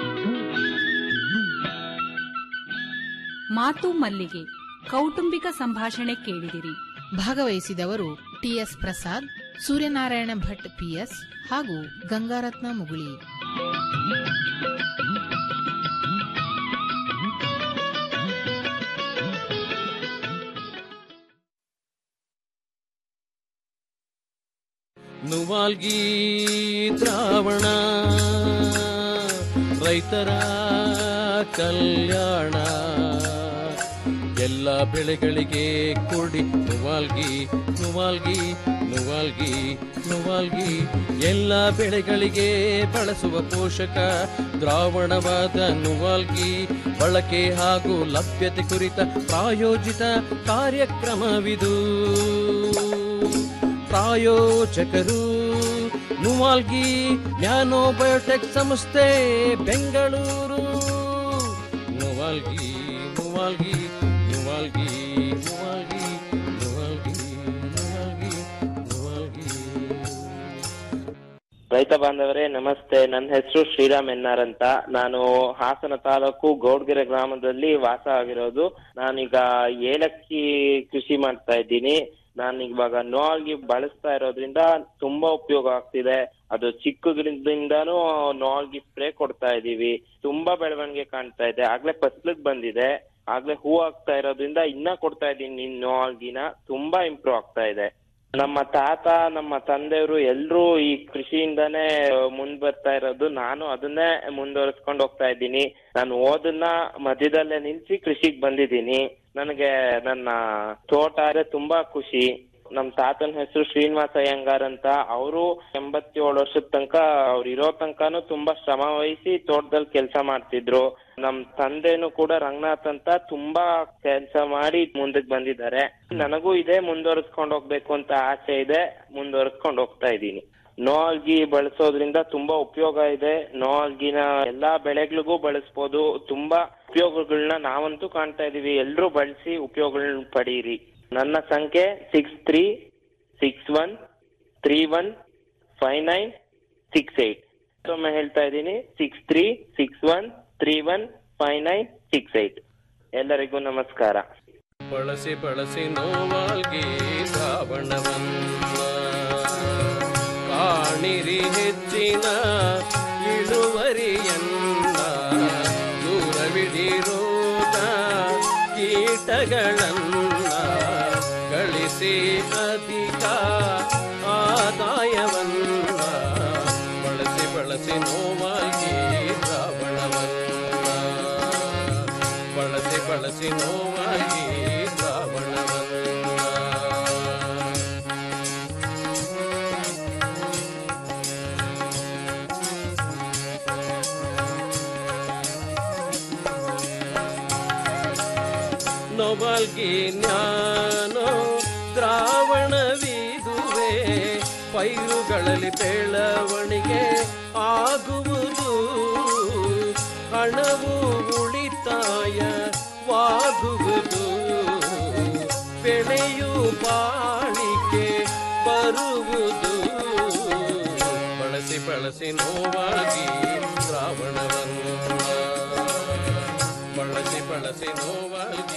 ಮಾತು ಮಲ್ಲಿಗೆ ಕೌಟುಂಬಿಕ ಸಂಭಾಷಣೆ ಕೇಳಿದಿರಿ ಭಾಗವಹಿಸಿದವರು ಟಿಎಸ್ ಪ್ರಸಾದ್ ಸೂರ್ಯನಾರಾಯಣ ಭಟ್ ಪಿಎಸ್ ಹಾಗೂ ಗಂಗಾರತ್ನ ಮುಗುಳಿ ನುವಾಲ್ಗಿ ದ್ರಾವಣ ರೈತರ ಕಲ್ಯಾಣ ಎಲ್ಲ ಬೆಳೆಗಳಿಗೆ ಕೊಡಿ ನುವಾಲ್ಗಿ ನುವಾಲ್ಗಿ ನುವಾಲ್ಗಿ ನುವಾಲ್ಗಿ ಎಲ್ಲ ಬೆಳೆಗಳಿಗೆ ಬಳಸುವ ಪೋಷಕ ದ್ರಾವಣವಾದ ನುವಾಲ್ಗಿ ಬಳಕೆ ಹಾಗೂ ಲಭ್ಯತೆ ಕುರಿತ ಪ್ರಾಯೋಜಿತ ಕಾರ್ಯಕ್ರಮವಿದು ಪ್ರಾಯೋಜಕರು ನುವಾಲ್ಗಿ ನ್ಯಾನೋ ಬಯೋಟೆಕ್ ಸಂಸ್ಥೆ ಬೆಂಗಳೂರು ನುವಾಲ್ಗಿ ನುವಾಲ್ಗಿ ನುವಾಲ್ಗಿ ನುವಾಲ್ಗಿ ನುವಾಲ್ಗಿ ನುವಾಲ್ಗಿ ನುವಾಲ್ಗಿ ರೈತ ಬಾಂಧವರೇ ನಮಸ್ತೆ ನನ್ನ ಹೆಸರು ಶ್ರೀರಾಮ್ ಎನ್ನಾರ್ ಅಂತ ನಾನು ಹಾಸನ ತಾಲೂಕು ಗೌಡ್ಗೆರೆ ಗ್ರಾಮದಲ್ಲಿ ವಾಸ ಆಗಿರೋದು ನಾನೀಗ ಏಲಕ್ಕಿ ಕೃಷಿ ಮಾಡ್ತಾ ಇದ್ದೀನಿ ನಾನು ಇವಾಗ ನೋಲ್ಗಿ ಬಳಸ್ತಾ ಇರೋದ್ರಿಂದ ತುಂಬಾ ಉಪಯೋಗ ಆಗ್ತಿದೆ ಅದು ಚಿಕ್ಕದ್ರಿಂದಾನು ನೋಲ್ಗಿ ಸ್ಪ್ರೇ ಕೊಡ್ತಾ ಇದೀವಿ ತುಂಬಾ ಬೆಳವಣಿಗೆ ಕಾಣ್ತಾ ಇದೆ ಆಗ್ಲೇ ಫಸ್ಲಿಗ್ ಬಂದಿದೆ ಆಗ್ಲೇ ಹೂ ಆಗ್ತಾ ಇರೋದ್ರಿಂದ ಇನ್ನ ಕೊಡ್ತಾ ಇದೀನಿ ನೋಲ್ಗಿನ ತುಂಬಾ ಇಂಪ್ರೂವ್ ಆಗ್ತಾ ಇದೆ ನಮ್ಮ ತಾತ ನಮ್ಮ ತಂದೆಯವರು ಎಲ್ರೂ ಈ ಕೃಷಿಯಿಂದಾನೇ ಮುಂದ್ ಬರ್ತಾ ಇರೋದು ನಾನು ಅದನ್ನೇ ಮುಂದುವರಿಸ್ಕೊಂಡು ಹೋಗ್ತಾ ಇದ್ದೀನಿ ನಾನು ಓದನ್ನ ಮಧ್ಯದಲ್ಲೇ ನಿಲ್ಸಿ ಕೃಷಿಗ್ ಬಂದಿದ್ದೀನಿ ನನಗೆ ನನ್ನ ತೋಟ ಅಂದ್ರೆ ತುಂಬಾ ಖುಷಿ ನಮ್ ತಾತನ ಹೆಸರು ಶ್ರೀನಿವಾಸ ಅಯ್ಯಂಗಾರ್ ಅಂತ ಅವರು ಎಂಬತ್ತೇಳು ವರ್ಷದ ತನಕ ಅವ್ರು ಇರೋ ತನಕನು ತುಂಬಾ ಶ್ರಮ ವಹಿಸಿ ತೋಟದಲ್ಲಿ ಕೆಲಸ ಮಾಡ್ತಿದ್ರು ನಮ್ ತಂದೆನು ಕೂಡ ರಂಗನಾಥ್ ಅಂತ ತುಂಬಾ ಕೆಲಸ ಮಾಡಿ ಮುಂದಕ್ಕೆ ಬಂದಿದ್ದಾರೆ ನನಗೂ ಇದೇ ಮುಂದುವರಿಸ್ಕೊಂಡು ಹೋಗ್ಬೇಕು ಅಂತ ಆಸೆ ಇದೆ ಮುಂದುವರಿಸ್ಕೊಂಡು ಹೋಗ್ತಾ ಇದ್ದೀನಿ ನೋಲ್ಗಿ ಬಳಸೋದ್ರಿಂದ ತುಂಬಾ ಉಪಯೋಗ ಇದೆ ನೋಲ್ಗಿನ ಎಲ್ಲಾ ಬೆಳೆಗಳಿಗೂ ಬಳಸ್ಬೋದು ತುಂಬಾ ಉಪಯೋಗಗಳನ್ನ ನಾವಂತೂ ಕಾಣ್ತಾ ಇದೀವಿ ಎಲ್ರೂ ಬಳಸಿ ಉಪಯೋಗಗಳನ್ನ ಪಡೀರಿ ನನ್ನ ಸಂಖ್ಯೆ six three six one three one five nine six eight ಮತ್ತೊಮ್ಮೆ ಹೇಳ್ತಾ ಇದ್ದೀನಿ six three six one three one five nine six eight ಎಲ್ಲರಿಗೂ ನಮಸ್ಕಾರ ಬಳಸಿ ಬಳಸಿ ನೋವಾಲ್ಗಿ ಶ್ರಾವಣವನ್ನ ಕಾಣಿರಿ ಹೆಚ್ಚಿನ ಇಳುವರಿಯನ್ನ ದೂರವಿಡಿರೋದ ಕೀಟಗಳನ್ನ ಗಳಿಸಿ ಅಧಿಕ ಆದಾಯವನ್ನ ಬಳಸಿ ಬಳಸಿ ನೋವಾಗಿ ಶ್ರಾವಣವನ್ನ ಬಳಸಿ ಬಳಸಿ ನೋವಾಗಿ ಶ್ರಾವಣವನ್ನ ನೊಬಲ್ಗಿ ಜ್ಞಾನೋ ದ್ರಾವಣವಿದುವೆ ಪೈರುಗಳಲ್ಲಿ ಬೆಳವಣಿಗೆ ಆಗುವುದು ಹಣವು ಉಳಿತಾಯವಾಗುವುದು ಬೆಳೆಯು ಬಾಳಿಕೆ ಬರುವುದು ಬಳಸಿ ಬಳಸಿ ನೋವಾಗಿ ದ್ರಾವಣವನ್ನು ಬಳಸಿ ಬಳಸಿ ನೋವಾಗಿ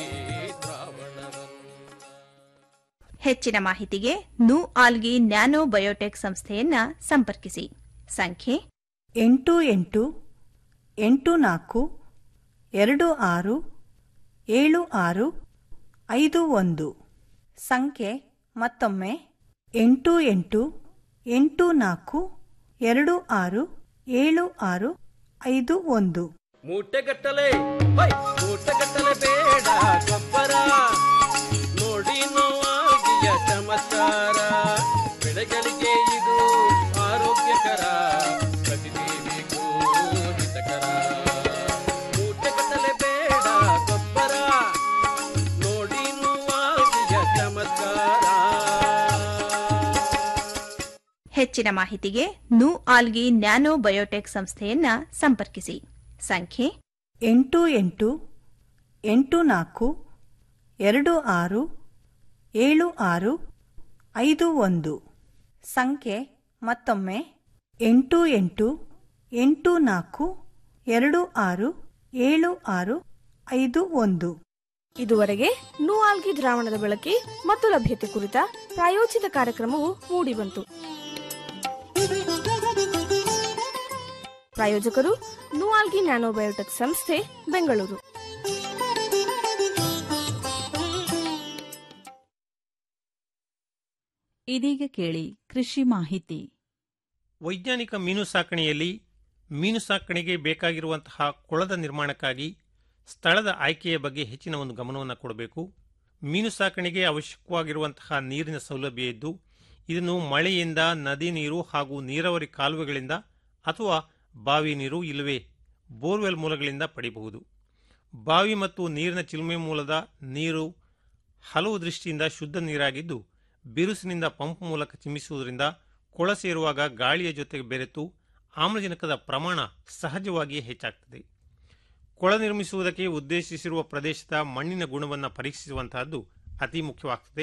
ಹೆಚ್ಚಿನ ಮಾಹಿತಿಗೆ ನು ಆಲ್ಗಿ ನ್ಯಾನೋ ಬಯೋಟೆಕ್ ಸಂಸ್ಥೆಯನ್ನ ಸಂಪರ್ಕಿಸಿ ಸಂಖ್ಯೆ ಎಂಟು ಎಂಟು ಎಂಟು ನಾಲ್ಕು ಎರಡು ಆರು ಏಳು ಆರು ಐದು ಒಂದು ಸಂಖ್ಯೆ ಮತ್ತೊಮ್ಮೆ ಎಂಟು ಎಂಟು ಎಂಟು ನಾಲ್ಕು ಎರಡು ಆರು ಏಳು ಆರು ಐದು ಒಂದು ಮೂಟೆಗಟ್ಟಲೆ ಹೈ ಮೂಟೆಗಟ್ಟಲೆ ಬೇಡ ಗೊಬ್ಬರ ನೋಡಿ ನೋವಾಗಿಯ ಚಮತ್ಕಾರ ಬೆಳೆಗಳಿಗೆ ಇದು ಆರೋಗ್ಯಕರ ಪ್ರತಿದೇವಿಗೂ ಹಿತಕರ ಮೂಟೆಗಟ್ಟಲೆ ಬೇಡ ಗೊಬ್ಬರ ನೋಡಿ ನೋವಾಗಿಯ ಚಮತ್ಕಾರ ಹೆಚ್ಚಿನ ಮಾಹಿತಿಗೆ ನು ಆಲ್ಗಿ ನ್ಯಾನೋ ಬಯೋಟೆಕ್ ಸಂಸ್ಥೆಯನ್ನ ಸಂಪರ್ಕಿಸಿ ಸಂಖ್ಯೆ ಎಂಟು ಎಂಟು ಎಂಟು ನಾಲ್ಕು ಎರಡು ಆರು ಏಳು ಆರು ಐದು ಒಂದು ಸಂಖ್ಯೆ ಮತ್ತೊಮ್ಮೆ ಎಂಟು ಎಂಟು ಎಂಟು ನಾಲ್ಕು ಎರಡು ಆರು ಏಳು ಆರು ಐದು ಒಂದು ಇದುವರೆಗೆ ನೂಆಲ್ಗಿ ದ್ರಾವಣದ ಬಳಕೆ ಮತ್ತು ಲಭ್ಯತೆ ಕುರಿತ ಪ್ರಾಯೋಜಿತ ಕಾರ್ಯಕ್ರಮವು ಮೂಡಿಬಂತು ಪ್ರಾಯೋಜಕರು ನೂಆಲ್ಗಿ ನ್ಯಾನೋಬಯೋಟೆಕ್ ಸಂಸ್ಥೆ ಬೆಂಗಳೂರು ಇದೀಗ ಕೇಳಿ ಕೃಷಿ ಮಾಹಿತಿ ವೈಜ್ಞಾನಿಕ ಮೀನು ಸಾಕಣೆಯಲ್ಲಿ ಮೀನು ಸಾಕಣೆಗೆ ಬೇಕಾಗಿರುವಂತಹ ಕೊಳದ ನಿರ್ಮಾಣಕ್ಕಾಗಿ ಸ್ಥಳದ ಆಯ್ಕೆಯ ಬಗ್ಗೆ ಹೆಚ್ಚಿನ ಒಂದು ಗಮನವನ್ನು ಕೊಡಬೇಕು ಮೀನು ಸಾಕಣೆಗೆ ಅವಶ್ಯಕವಾಗಿರುವಂತಹ ನೀರಿನ ಸೌಲಭ್ಯ ಇದ್ದು ಇದನ್ನು ಮಳೆಯಿಂದ ನದಿ ನೀರು ಹಾಗೂ ನೀರಾವರಿ ಕಾಲುವೆಗಳಿಂದ ಅಥವಾ ಬಾವಿ ನೀರು ಇಲ್ಲವೇ ಬೋರ್ವೆಲ್ ಮೂಲಗಳಿಂದ ಪಡೆಯಬಹುದು ಬಾವಿ ಮತ್ತು ನೀರಿನ ಚಿಲುಮೆ ಮೂಲದ ನೀರು ಹಲವು ದೃಷ್ಟಿಯಿಂದ ಶುದ್ಧ ನೀರಾಗಿದ್ದು ಬಿರುಸಿನಿಂದ ಪಂಪ್ ಮೂಲಕ ಚಿಮ್ಮಿಸುವುದರಿಂದ ಕೊಳ ಸೇರುವಾಗ ಗಾಳಿಯ ಜೊತೆಗೆ ಬೆರೆತು ಆಮ್ಲಜನಕದ ಪ್ರಮಾಣ ಸಹಜವಾಗಿಯೇ ಹೆಚ್ಚಾಗ್ತದೆ ಕೊಳ ನಿರ್ಮಿಸುವುದಕ್ಕೆ ಉದ್ದೇಶಿಸಿರುವ ಪ್ರದೇಶದ ಮಣ್ಣಿನ ಗುಣವನ್ನು ಪರೀಕ್ಷಿಸುವಂತಹದ್ದು ಅತಿ ಮುಖ್ಯವಾಗ್ತದೆ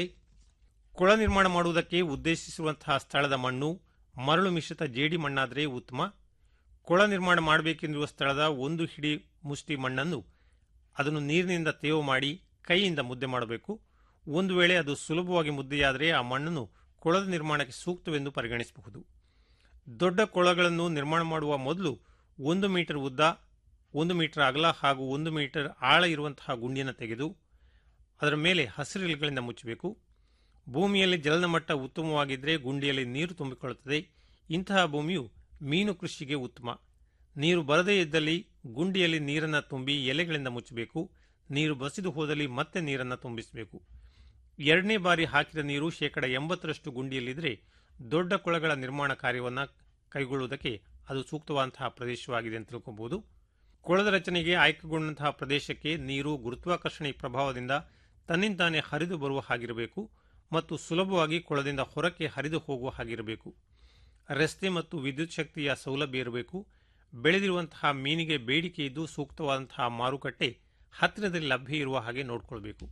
ಕೊಳ ನಿರ್ಮಾಣ ಮಾಡುವುದಕ್ಕೆ ಉದ್ದೇಶಿಸಿರುವಂತಹ ಸ್ಥಳದ ಮಣ್ಣು ಮರಳು ಮಿಶ್ರಿತ ಜೇಡಿ ಮಣ್ಣಾದರೆ ಉತ್ತಮ ಕೊಳ ನಿರ್ಮಾಣ ಮಾಡಬೇಕೆಂದಿರುವ ಸ್ಥಳದ ಒಂದು ಹಿಡಿ ಮುಷ್ಟಿ ಮಣ್ಣನ್ನು ಅದನ್ನು ನೀರಿನಿಂದ ತೇವ ಮಾಡಿ ಕೈಯಿಂದ ಮುದ್ದೆ ಮಾಡಬೇಕು ಒಂದು ವೇಳೆ ಅದು ಸುಲಭವಾಗಿ ಮುದ್ದೆಯಾದರೆ ಆ ಮಣ್ಣನ್ನು ಕೊಳದ ನಿರ್ಮಾಣಕ್ಕೆ ಸೂಕ್ತವೆಂದು ಪರಿಗಣಿಸಬಹುದು ದೊಡ್ಡ ಕೊಳಗಳನ್ನು ನಿರ್ಮಾಣ ಮಾಡುವ ಮೊದಲು ಒಂದು ಮೀಟರ್ ಉದ್ದ ಒಂದು ಮೀಟರ್ ಅಗಲ ಹಾಗೂ ಒಂದು ಮೀಟರ್ ಆಳ ಇರುವಂತಹ ಗುಂಡಿಯನ್ನು ತೆಗೆದು ಅದರ ಮೇಲೆ ಹಸಿರಿಲಿಗಳಿಂದ ಮುಚ್ಚಬೇಕು ಭೂಮಿಯಲ್ಲಿ ಜಲದ ಮಟ್ಟ ಉತ್ತಮವಾಗಿದ್ದರೆ ಗುಂಡಿಯಲ್ಲಿ ನೀರು ತುಂಬಿಕೊಳ್ಳುತ್ತದೆ ಇಂತಹ ಭೂಮಿಯು ಮೀನು ಕೃಷಿಗೆ ಉತ್ತಮ ನೀರು ಬರದೇ ಇದ್ದಲ್ಲಿ ಗುಂಡಿಯಲ್ಲಿ ನೀರನ್ನು ತುಂಬಿ ಎಲೆಗಳಿಂದ ಮುಚ್ಚಬೇಕು ನೀರು ಬಸಿದು ಹೋದಲ್ಲಿ ಮತ್ತೆ ನೀರನ್ನು ತುಂಬಿಸಬೇಕು ಎರಡನೇ ಬಾರಿ ಹಾಕಿದ ನೀರು ಶೇಕಡ ಎಂಬತ್ತರಷ್ಟು ಗುಂಡಿಯಲ್ಲಿದ್ದರೆ ದೊಡ್ಡ ಕೊಳಗಳ ನಿರ್ಮಾಣ ಕಾರ್ಯವನ್ನು ಕೈಗೊಳ್ಳುವುದಕ್ಕೆ ಅದು ಸೂಕ್ತವಾದಂತಹ ಪ್ರದೇಶವಾಗಿದೆ ಅಂತ ತಿಳ್ಕೊಬಹುದು ಕೊಳದ ರಚನೆಗೆ ಆಯ್ಕೆಗೊಂಡಂತಹ ಪ್ರದೇಶಕ್ಕೆ ನೀರು ಗುರುತ್ವಾಕರ್ಷಣೆ ಪ್ರಭಾವದಿಂದ ತನ್ನಿಂತಾನೇ ಹರಿದು ಬರುವ ಹಾಗಿರಬೇಕು ಮತ್ತು ಸುಲಭವಾಗಿ ಕೊಳದಿಂದ ಹೊರಕ್ಕೆ ಹರಿದು ಹೋಗುವ ಹಾಗಿರಬೇಕು ರಸ್ತೆ ಮತ್ತು ವಿದ್ಯುತ್ ಶಕ್ತಿಯ ಸೌಲಭ್ಯ ಇರಬೇಕು ಬೆಳೆದಿರುವಂತಹ ಮೀನಿಗೆ ಬೇಡಿಕೆ ಇದ್ದು ಸೂಕ್ತವಾದಂತಹ ಮಾರುಕಟ್ಟೆ ಹತ್ತಿರದಲ್ಲಿ ಲಭ್ಯ ಇರುವ ಹಾಗೆ ನೋಡಿಕೊಳ್ಬೇಕು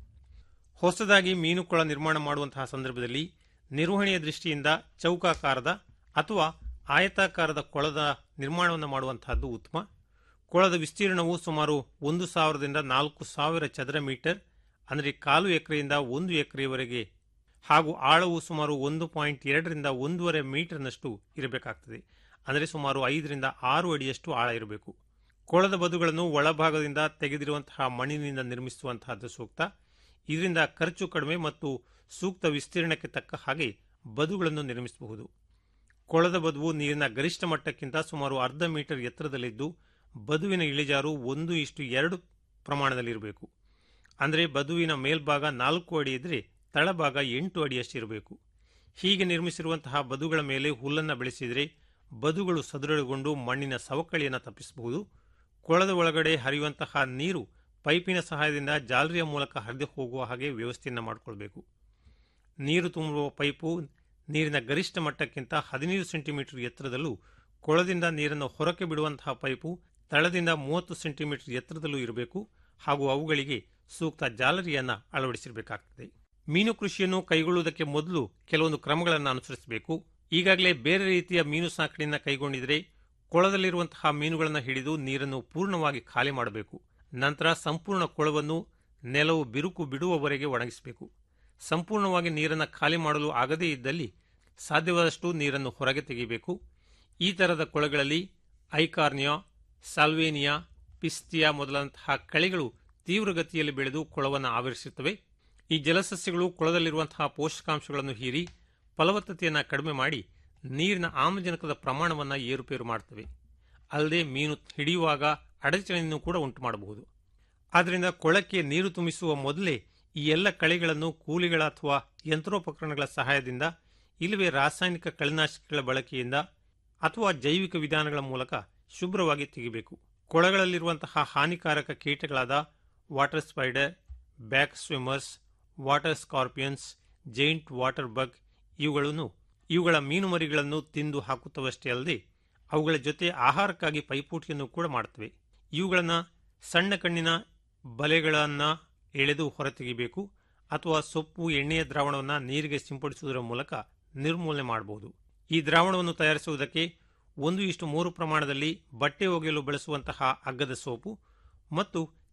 ಹೊಸದಾಗಿ ಮೀನುಕೊಳ ನಿರ್ಮಾಣ ಮಾಡುವಂತಹ ಸಂದರ್ಭದಲ್ಲಿ ನಿರ್ವಹಣೆಯ ದೃಷ್ಟಿಯಿಂದ ಚೌಕಾಕಾರದ ಅಥವಾ ಆಯತಾಕಾರದ ಕೊಳದ ನಿರ್ಮಾಣವನ್ನು ಮಾಡುವಂತಹದ್ದು ಉತ್ತಮ ಕೊಳದ ವಿಸ್ತೀರ್ಣವು ಸುಮಾರು ಒಂದು ಸಾವಿರದಿಂದ ನಾಲ್ಕು ಸಾವಿರ ಚದರ ಮೀಟರ್ ಅಂದರೆ ಕಾಲು ಎಕರೆಯಿಂದ ಒಂದು ಎಕರೆಯವರೆಗೆ ಹಾಗೂ ಆಳವು ಸುಮಾರು ಒಂದು ಪಾಯಿಂಟ್ ಎರಡರಿಂದ ಒಂದೂವರೆ ಮೀಟರ್ನಷ್ಟು ಇರಬೇಕಾಗ್ತದೆ ಅಂದರೆ ಸುಮಾರು ಐದರಿಂದ ಆರು ಅಡಿಯಷ್ಟು ಆಳ ಇರಬೇಕು ಕೊಳದ ಬದುಗಳನ್ನು ಒಳಭಾಗದಿಂದ ತೆಗೆದಿರುವಂತಹ ಮಣ್ಣಿನಿಂದ ನಿರ್ಮಿಸುವಂತಹದ್ದು ಸೂಕ್ತ ಇದರಿಂದ ಖರ್ಚು ಕಡಿಮೆ ಮತ್ತು ಸೂಕ್ತ ವಿಸ್ತೀರ್ಣಕ್ಕೆ ತಕ್ಕ ಹಾಗೆ ಬದುಗಳನ್ನು ನಿರ್ಮಿಸಬಹುದು ಕೊಳದ ಬದುವು ನೀರಿನ ಗರಿಷ್ಠ ಮಟ್ಟಕ್ಕಿಂತ ಸುಮಾರು ಅರ್ಧ ಮೀಟರ್ ಎತ್ತರದಲ್ಲಿದ್ದು ಬದುವಿನ ಇಳಿಜಾರು ಒಂದು ಇಷ್ಟು ಎರಡು ಪ್ರಮಾಣದಲ್ಲಿರಬೇಕು ಅಂದರೆ ಬದುವಿನ ಮೇಲ್ಭಾಗ ನಾಲ್ಕು ಅಡಿ ಇದ್ದರೆ ತಳಭಾಗ ಎಂಟು ಅಡಿಯಷ್ಟಿರಬೇಕು ಹೀಗೆ ನಿರ್ಮಿಸಿರುವಂತಹ ಬದುಗಳ ಮೇಲೆ ಹುಲ್ಲನ್ನು ಬೆಳೆಸಿದರೆ ಬದುಗಳು ಸದೃಢಗೊಂಡು ಮಣ್ಣಿನ ಸವಕಳಿಯನ್ನು ತಪ್ಪಿಸಬಹುದು ಕೊಳದ ಒಳಗಡೆ ಹರಿಯುವಂತಹ ನೀರು ಪೈಪಿನ ಸಹಾಯದಿಂದ ಜಾಲರಿಯ ಮೂಲಕ ಹರಿದು ಹೋಗುವ ಹಾಗೆ ವ್ಯವಸ್ಥೆಯನ್ನು ಮಾಡಿಕೊಳ್ಬೇಕು ನೀರು ತುಂಬುವ ಪೈಪು ನೀರಿನ ಗರಿಷ್ಠ ಮಟ್ಟಕ್ಕಿಂತ ಹದಿನೈದು ಸೆಂಟಿಮೀಟರ್ ಎತ್ತರದಲ್ಲೂ ಕೊಳದಿಂದ ನೀರನ್ನು ಹೊರಕ್ಕೆ ಬಿಡುವಂತಹ ಪೈಪು ತಳದಿಂದ ಮೂವತ್ತು ಸೆಂಟಿಮೀಟರ್ ಎತ್ತರದಲ್ಲೂ ಇರಬೇಕು ಹಾಗೂ ಅವುಗಳಿಗೆ ಸೂಕ್ತ ಜಾಲರಿಯನ್ನು ಅಳವಡಿಸಿರಬೇಕಾಗ್ತದೆ ಮೀನು ಕೃಷಿಯನ್ನು ಕೈಗೊಳ್ಳುವುದಕ್ಕೆ ಮೊದಲು ಕೆಲವೊಂದು ಕ್ರಮಗಳನ್ನು ಅನುಸರಿಸಬೇಕು ಈಗಾಗಲೇ ಬೇರೆ ರೀತಿಯ ಮೀನು ಸಾಕಣೆಯನ್ನು ಕೈಗೊಂಡಿದ್ರೆ ಕೊಳದಲ್ಲಿರುವಂತಹ ಮೀನುಗಳನ್ನು ಹಿಡಿದು ನೀರನ್ನು ಪೂರ್ಣವಾಗಿ ಖಾಲಿ ಮಾಡಬೇಕು ನಂತರ ಸಂಪೂರ್ಣ ಕೊಳವನ್ನು ನೆಲವು ಬಿರುಕು ಬಿಡುವವರೆಗೆ ಒಣಗಿಸಬೇಕು ಸಂಪೂರ್ಣವಾಗಿ ನೀರನ್ನು ಖಾಲಿ ಮಾಡಲು ಆಗದೇ ಇದ್ದಲ್ಲಿ ಸಾಧ್ಯವಾದಷ್ಟು ನೀರನ್ನು ಹೊರಗೆ ತೆಗೆಯಬೇಕು ಈ ತರಹದ ಕೊಳಗಳಲ್ಲಿ ಐಕಾರ್ನಿಯಾ ಸಾಲ್ವೇನಿಯಾ ಪಿಸ್ತಿಯಾ ಮೊದಲಾದಂತಹ ಕಳೆಗಳು ತೀವ್ರಗತಿಯಲ್ಲಿ ಬೆಳೆದು ಕೊಳವನ್ನು ಆವರಿಸುತ್ತವೆ ಈ ಜಲಸಸ್ಯಗಳು ಕೊಳದಲ್ಲಿರುವಂತಹ ಪೋಷಕಾಂಶಗಳನ್ನು ಹೀರಿ ಫಲವತ್ತತೆಯನ್ನು ಕಡಿಮೆ ಮಾಡಿ ನೀರಿನ ಆಮ್ಲಜನಕದ ಪ್ರಮಾಣವನ್ನು ಏರುಪೇರು ಮಾಡುತ್ತವೆ ಅಲ್ಲದೆ ಮೀನು ಹಿಡಿಯುವಾಗ ಅಡಚಣೆಯನ್ನು ಕೂಡ ಉಂಟು ಮಾಡಬಹುದು ಆದ್ದರಿಂದ ಕೊಳಕ್ಕೆ ನೀರು ತುಂಬಿಸುವ ಮೊದಲೇ ಈ ಎಲ್ಲ ಕಳೆಗಳನ್ನು ಕೂಲಿಗಳ ಅಥವಾ ಯಂತ್ರೋಪಕರಣಗಳ ಸಹಾಯದಿಂದ ಇಲ್ಲವೇ ರಾಸಾಯನಿಕ ಕಳೆನಾಶಕಗಳ ಬಳಕೆಯಿಂದ ಅಥವಾ ಜೈವಿಕ ವಿಧಾನಗಳ ಮೂಲಕ ಶುಭ್ರವಾಗಿ ತೆಗೆಯಬೇಕು ಕೊಳಗಳಲ್ಲಿರುವಂತಹ ಹಾನಿಕಾರಕ ಕೀಟಗಳಾದ water spider back swimmers water scorpions giant water bug ಇವುಗಳನ್ನು ಇವುಗಳ ಮೀನು ಮರಿಗಳನ್ನು ತಿಂದು ಹಾಕುತ್ತವಷ್ಟೇ ಅಲ್ಲದೆ ಅವುಗಳ ಜೊತೆ ಆಹಾರಕ್ಕಾಗಿ ಪೈಪೋಟಿಯನ್ನು ಕೂಡ ಮಾಡುತ್ತವೆ ಇವುಗಳನ್ನು ಸಣ್ಣ ಕಣ್ಣಿನ ಬಲೆಗಳನ್ನು ಎಳೆದು ಹೊರತೆಗೆಯಬೇಕು ಅಥವಾ ಸೊಪ್ಪು ಎಣ್ಣೆಯ ದ್ರಾವಣವನ್ನು ನೀರಿಗೆ ಸಿಂಪಡಿಸುವುದರ ಮೂಲಕ ನಿರ್ಮೂಲನೆ ಮಾಡಬಹುದು ಈ ದ್ರಾವಣವನ್ನು ತಯಾರಿಸುವುದಕ್ಕೆ ಒಂದು ಇಷ್ಟು ಮೂರು ಪ್ರಮಾಣದಲ್ಲಿ ಬಟ್ಟೆ ಒಗೆಯಲು ಬಳಸುವಂತಹ ಅಗ್ಗದ ಸೋಪು ಮತ್ತು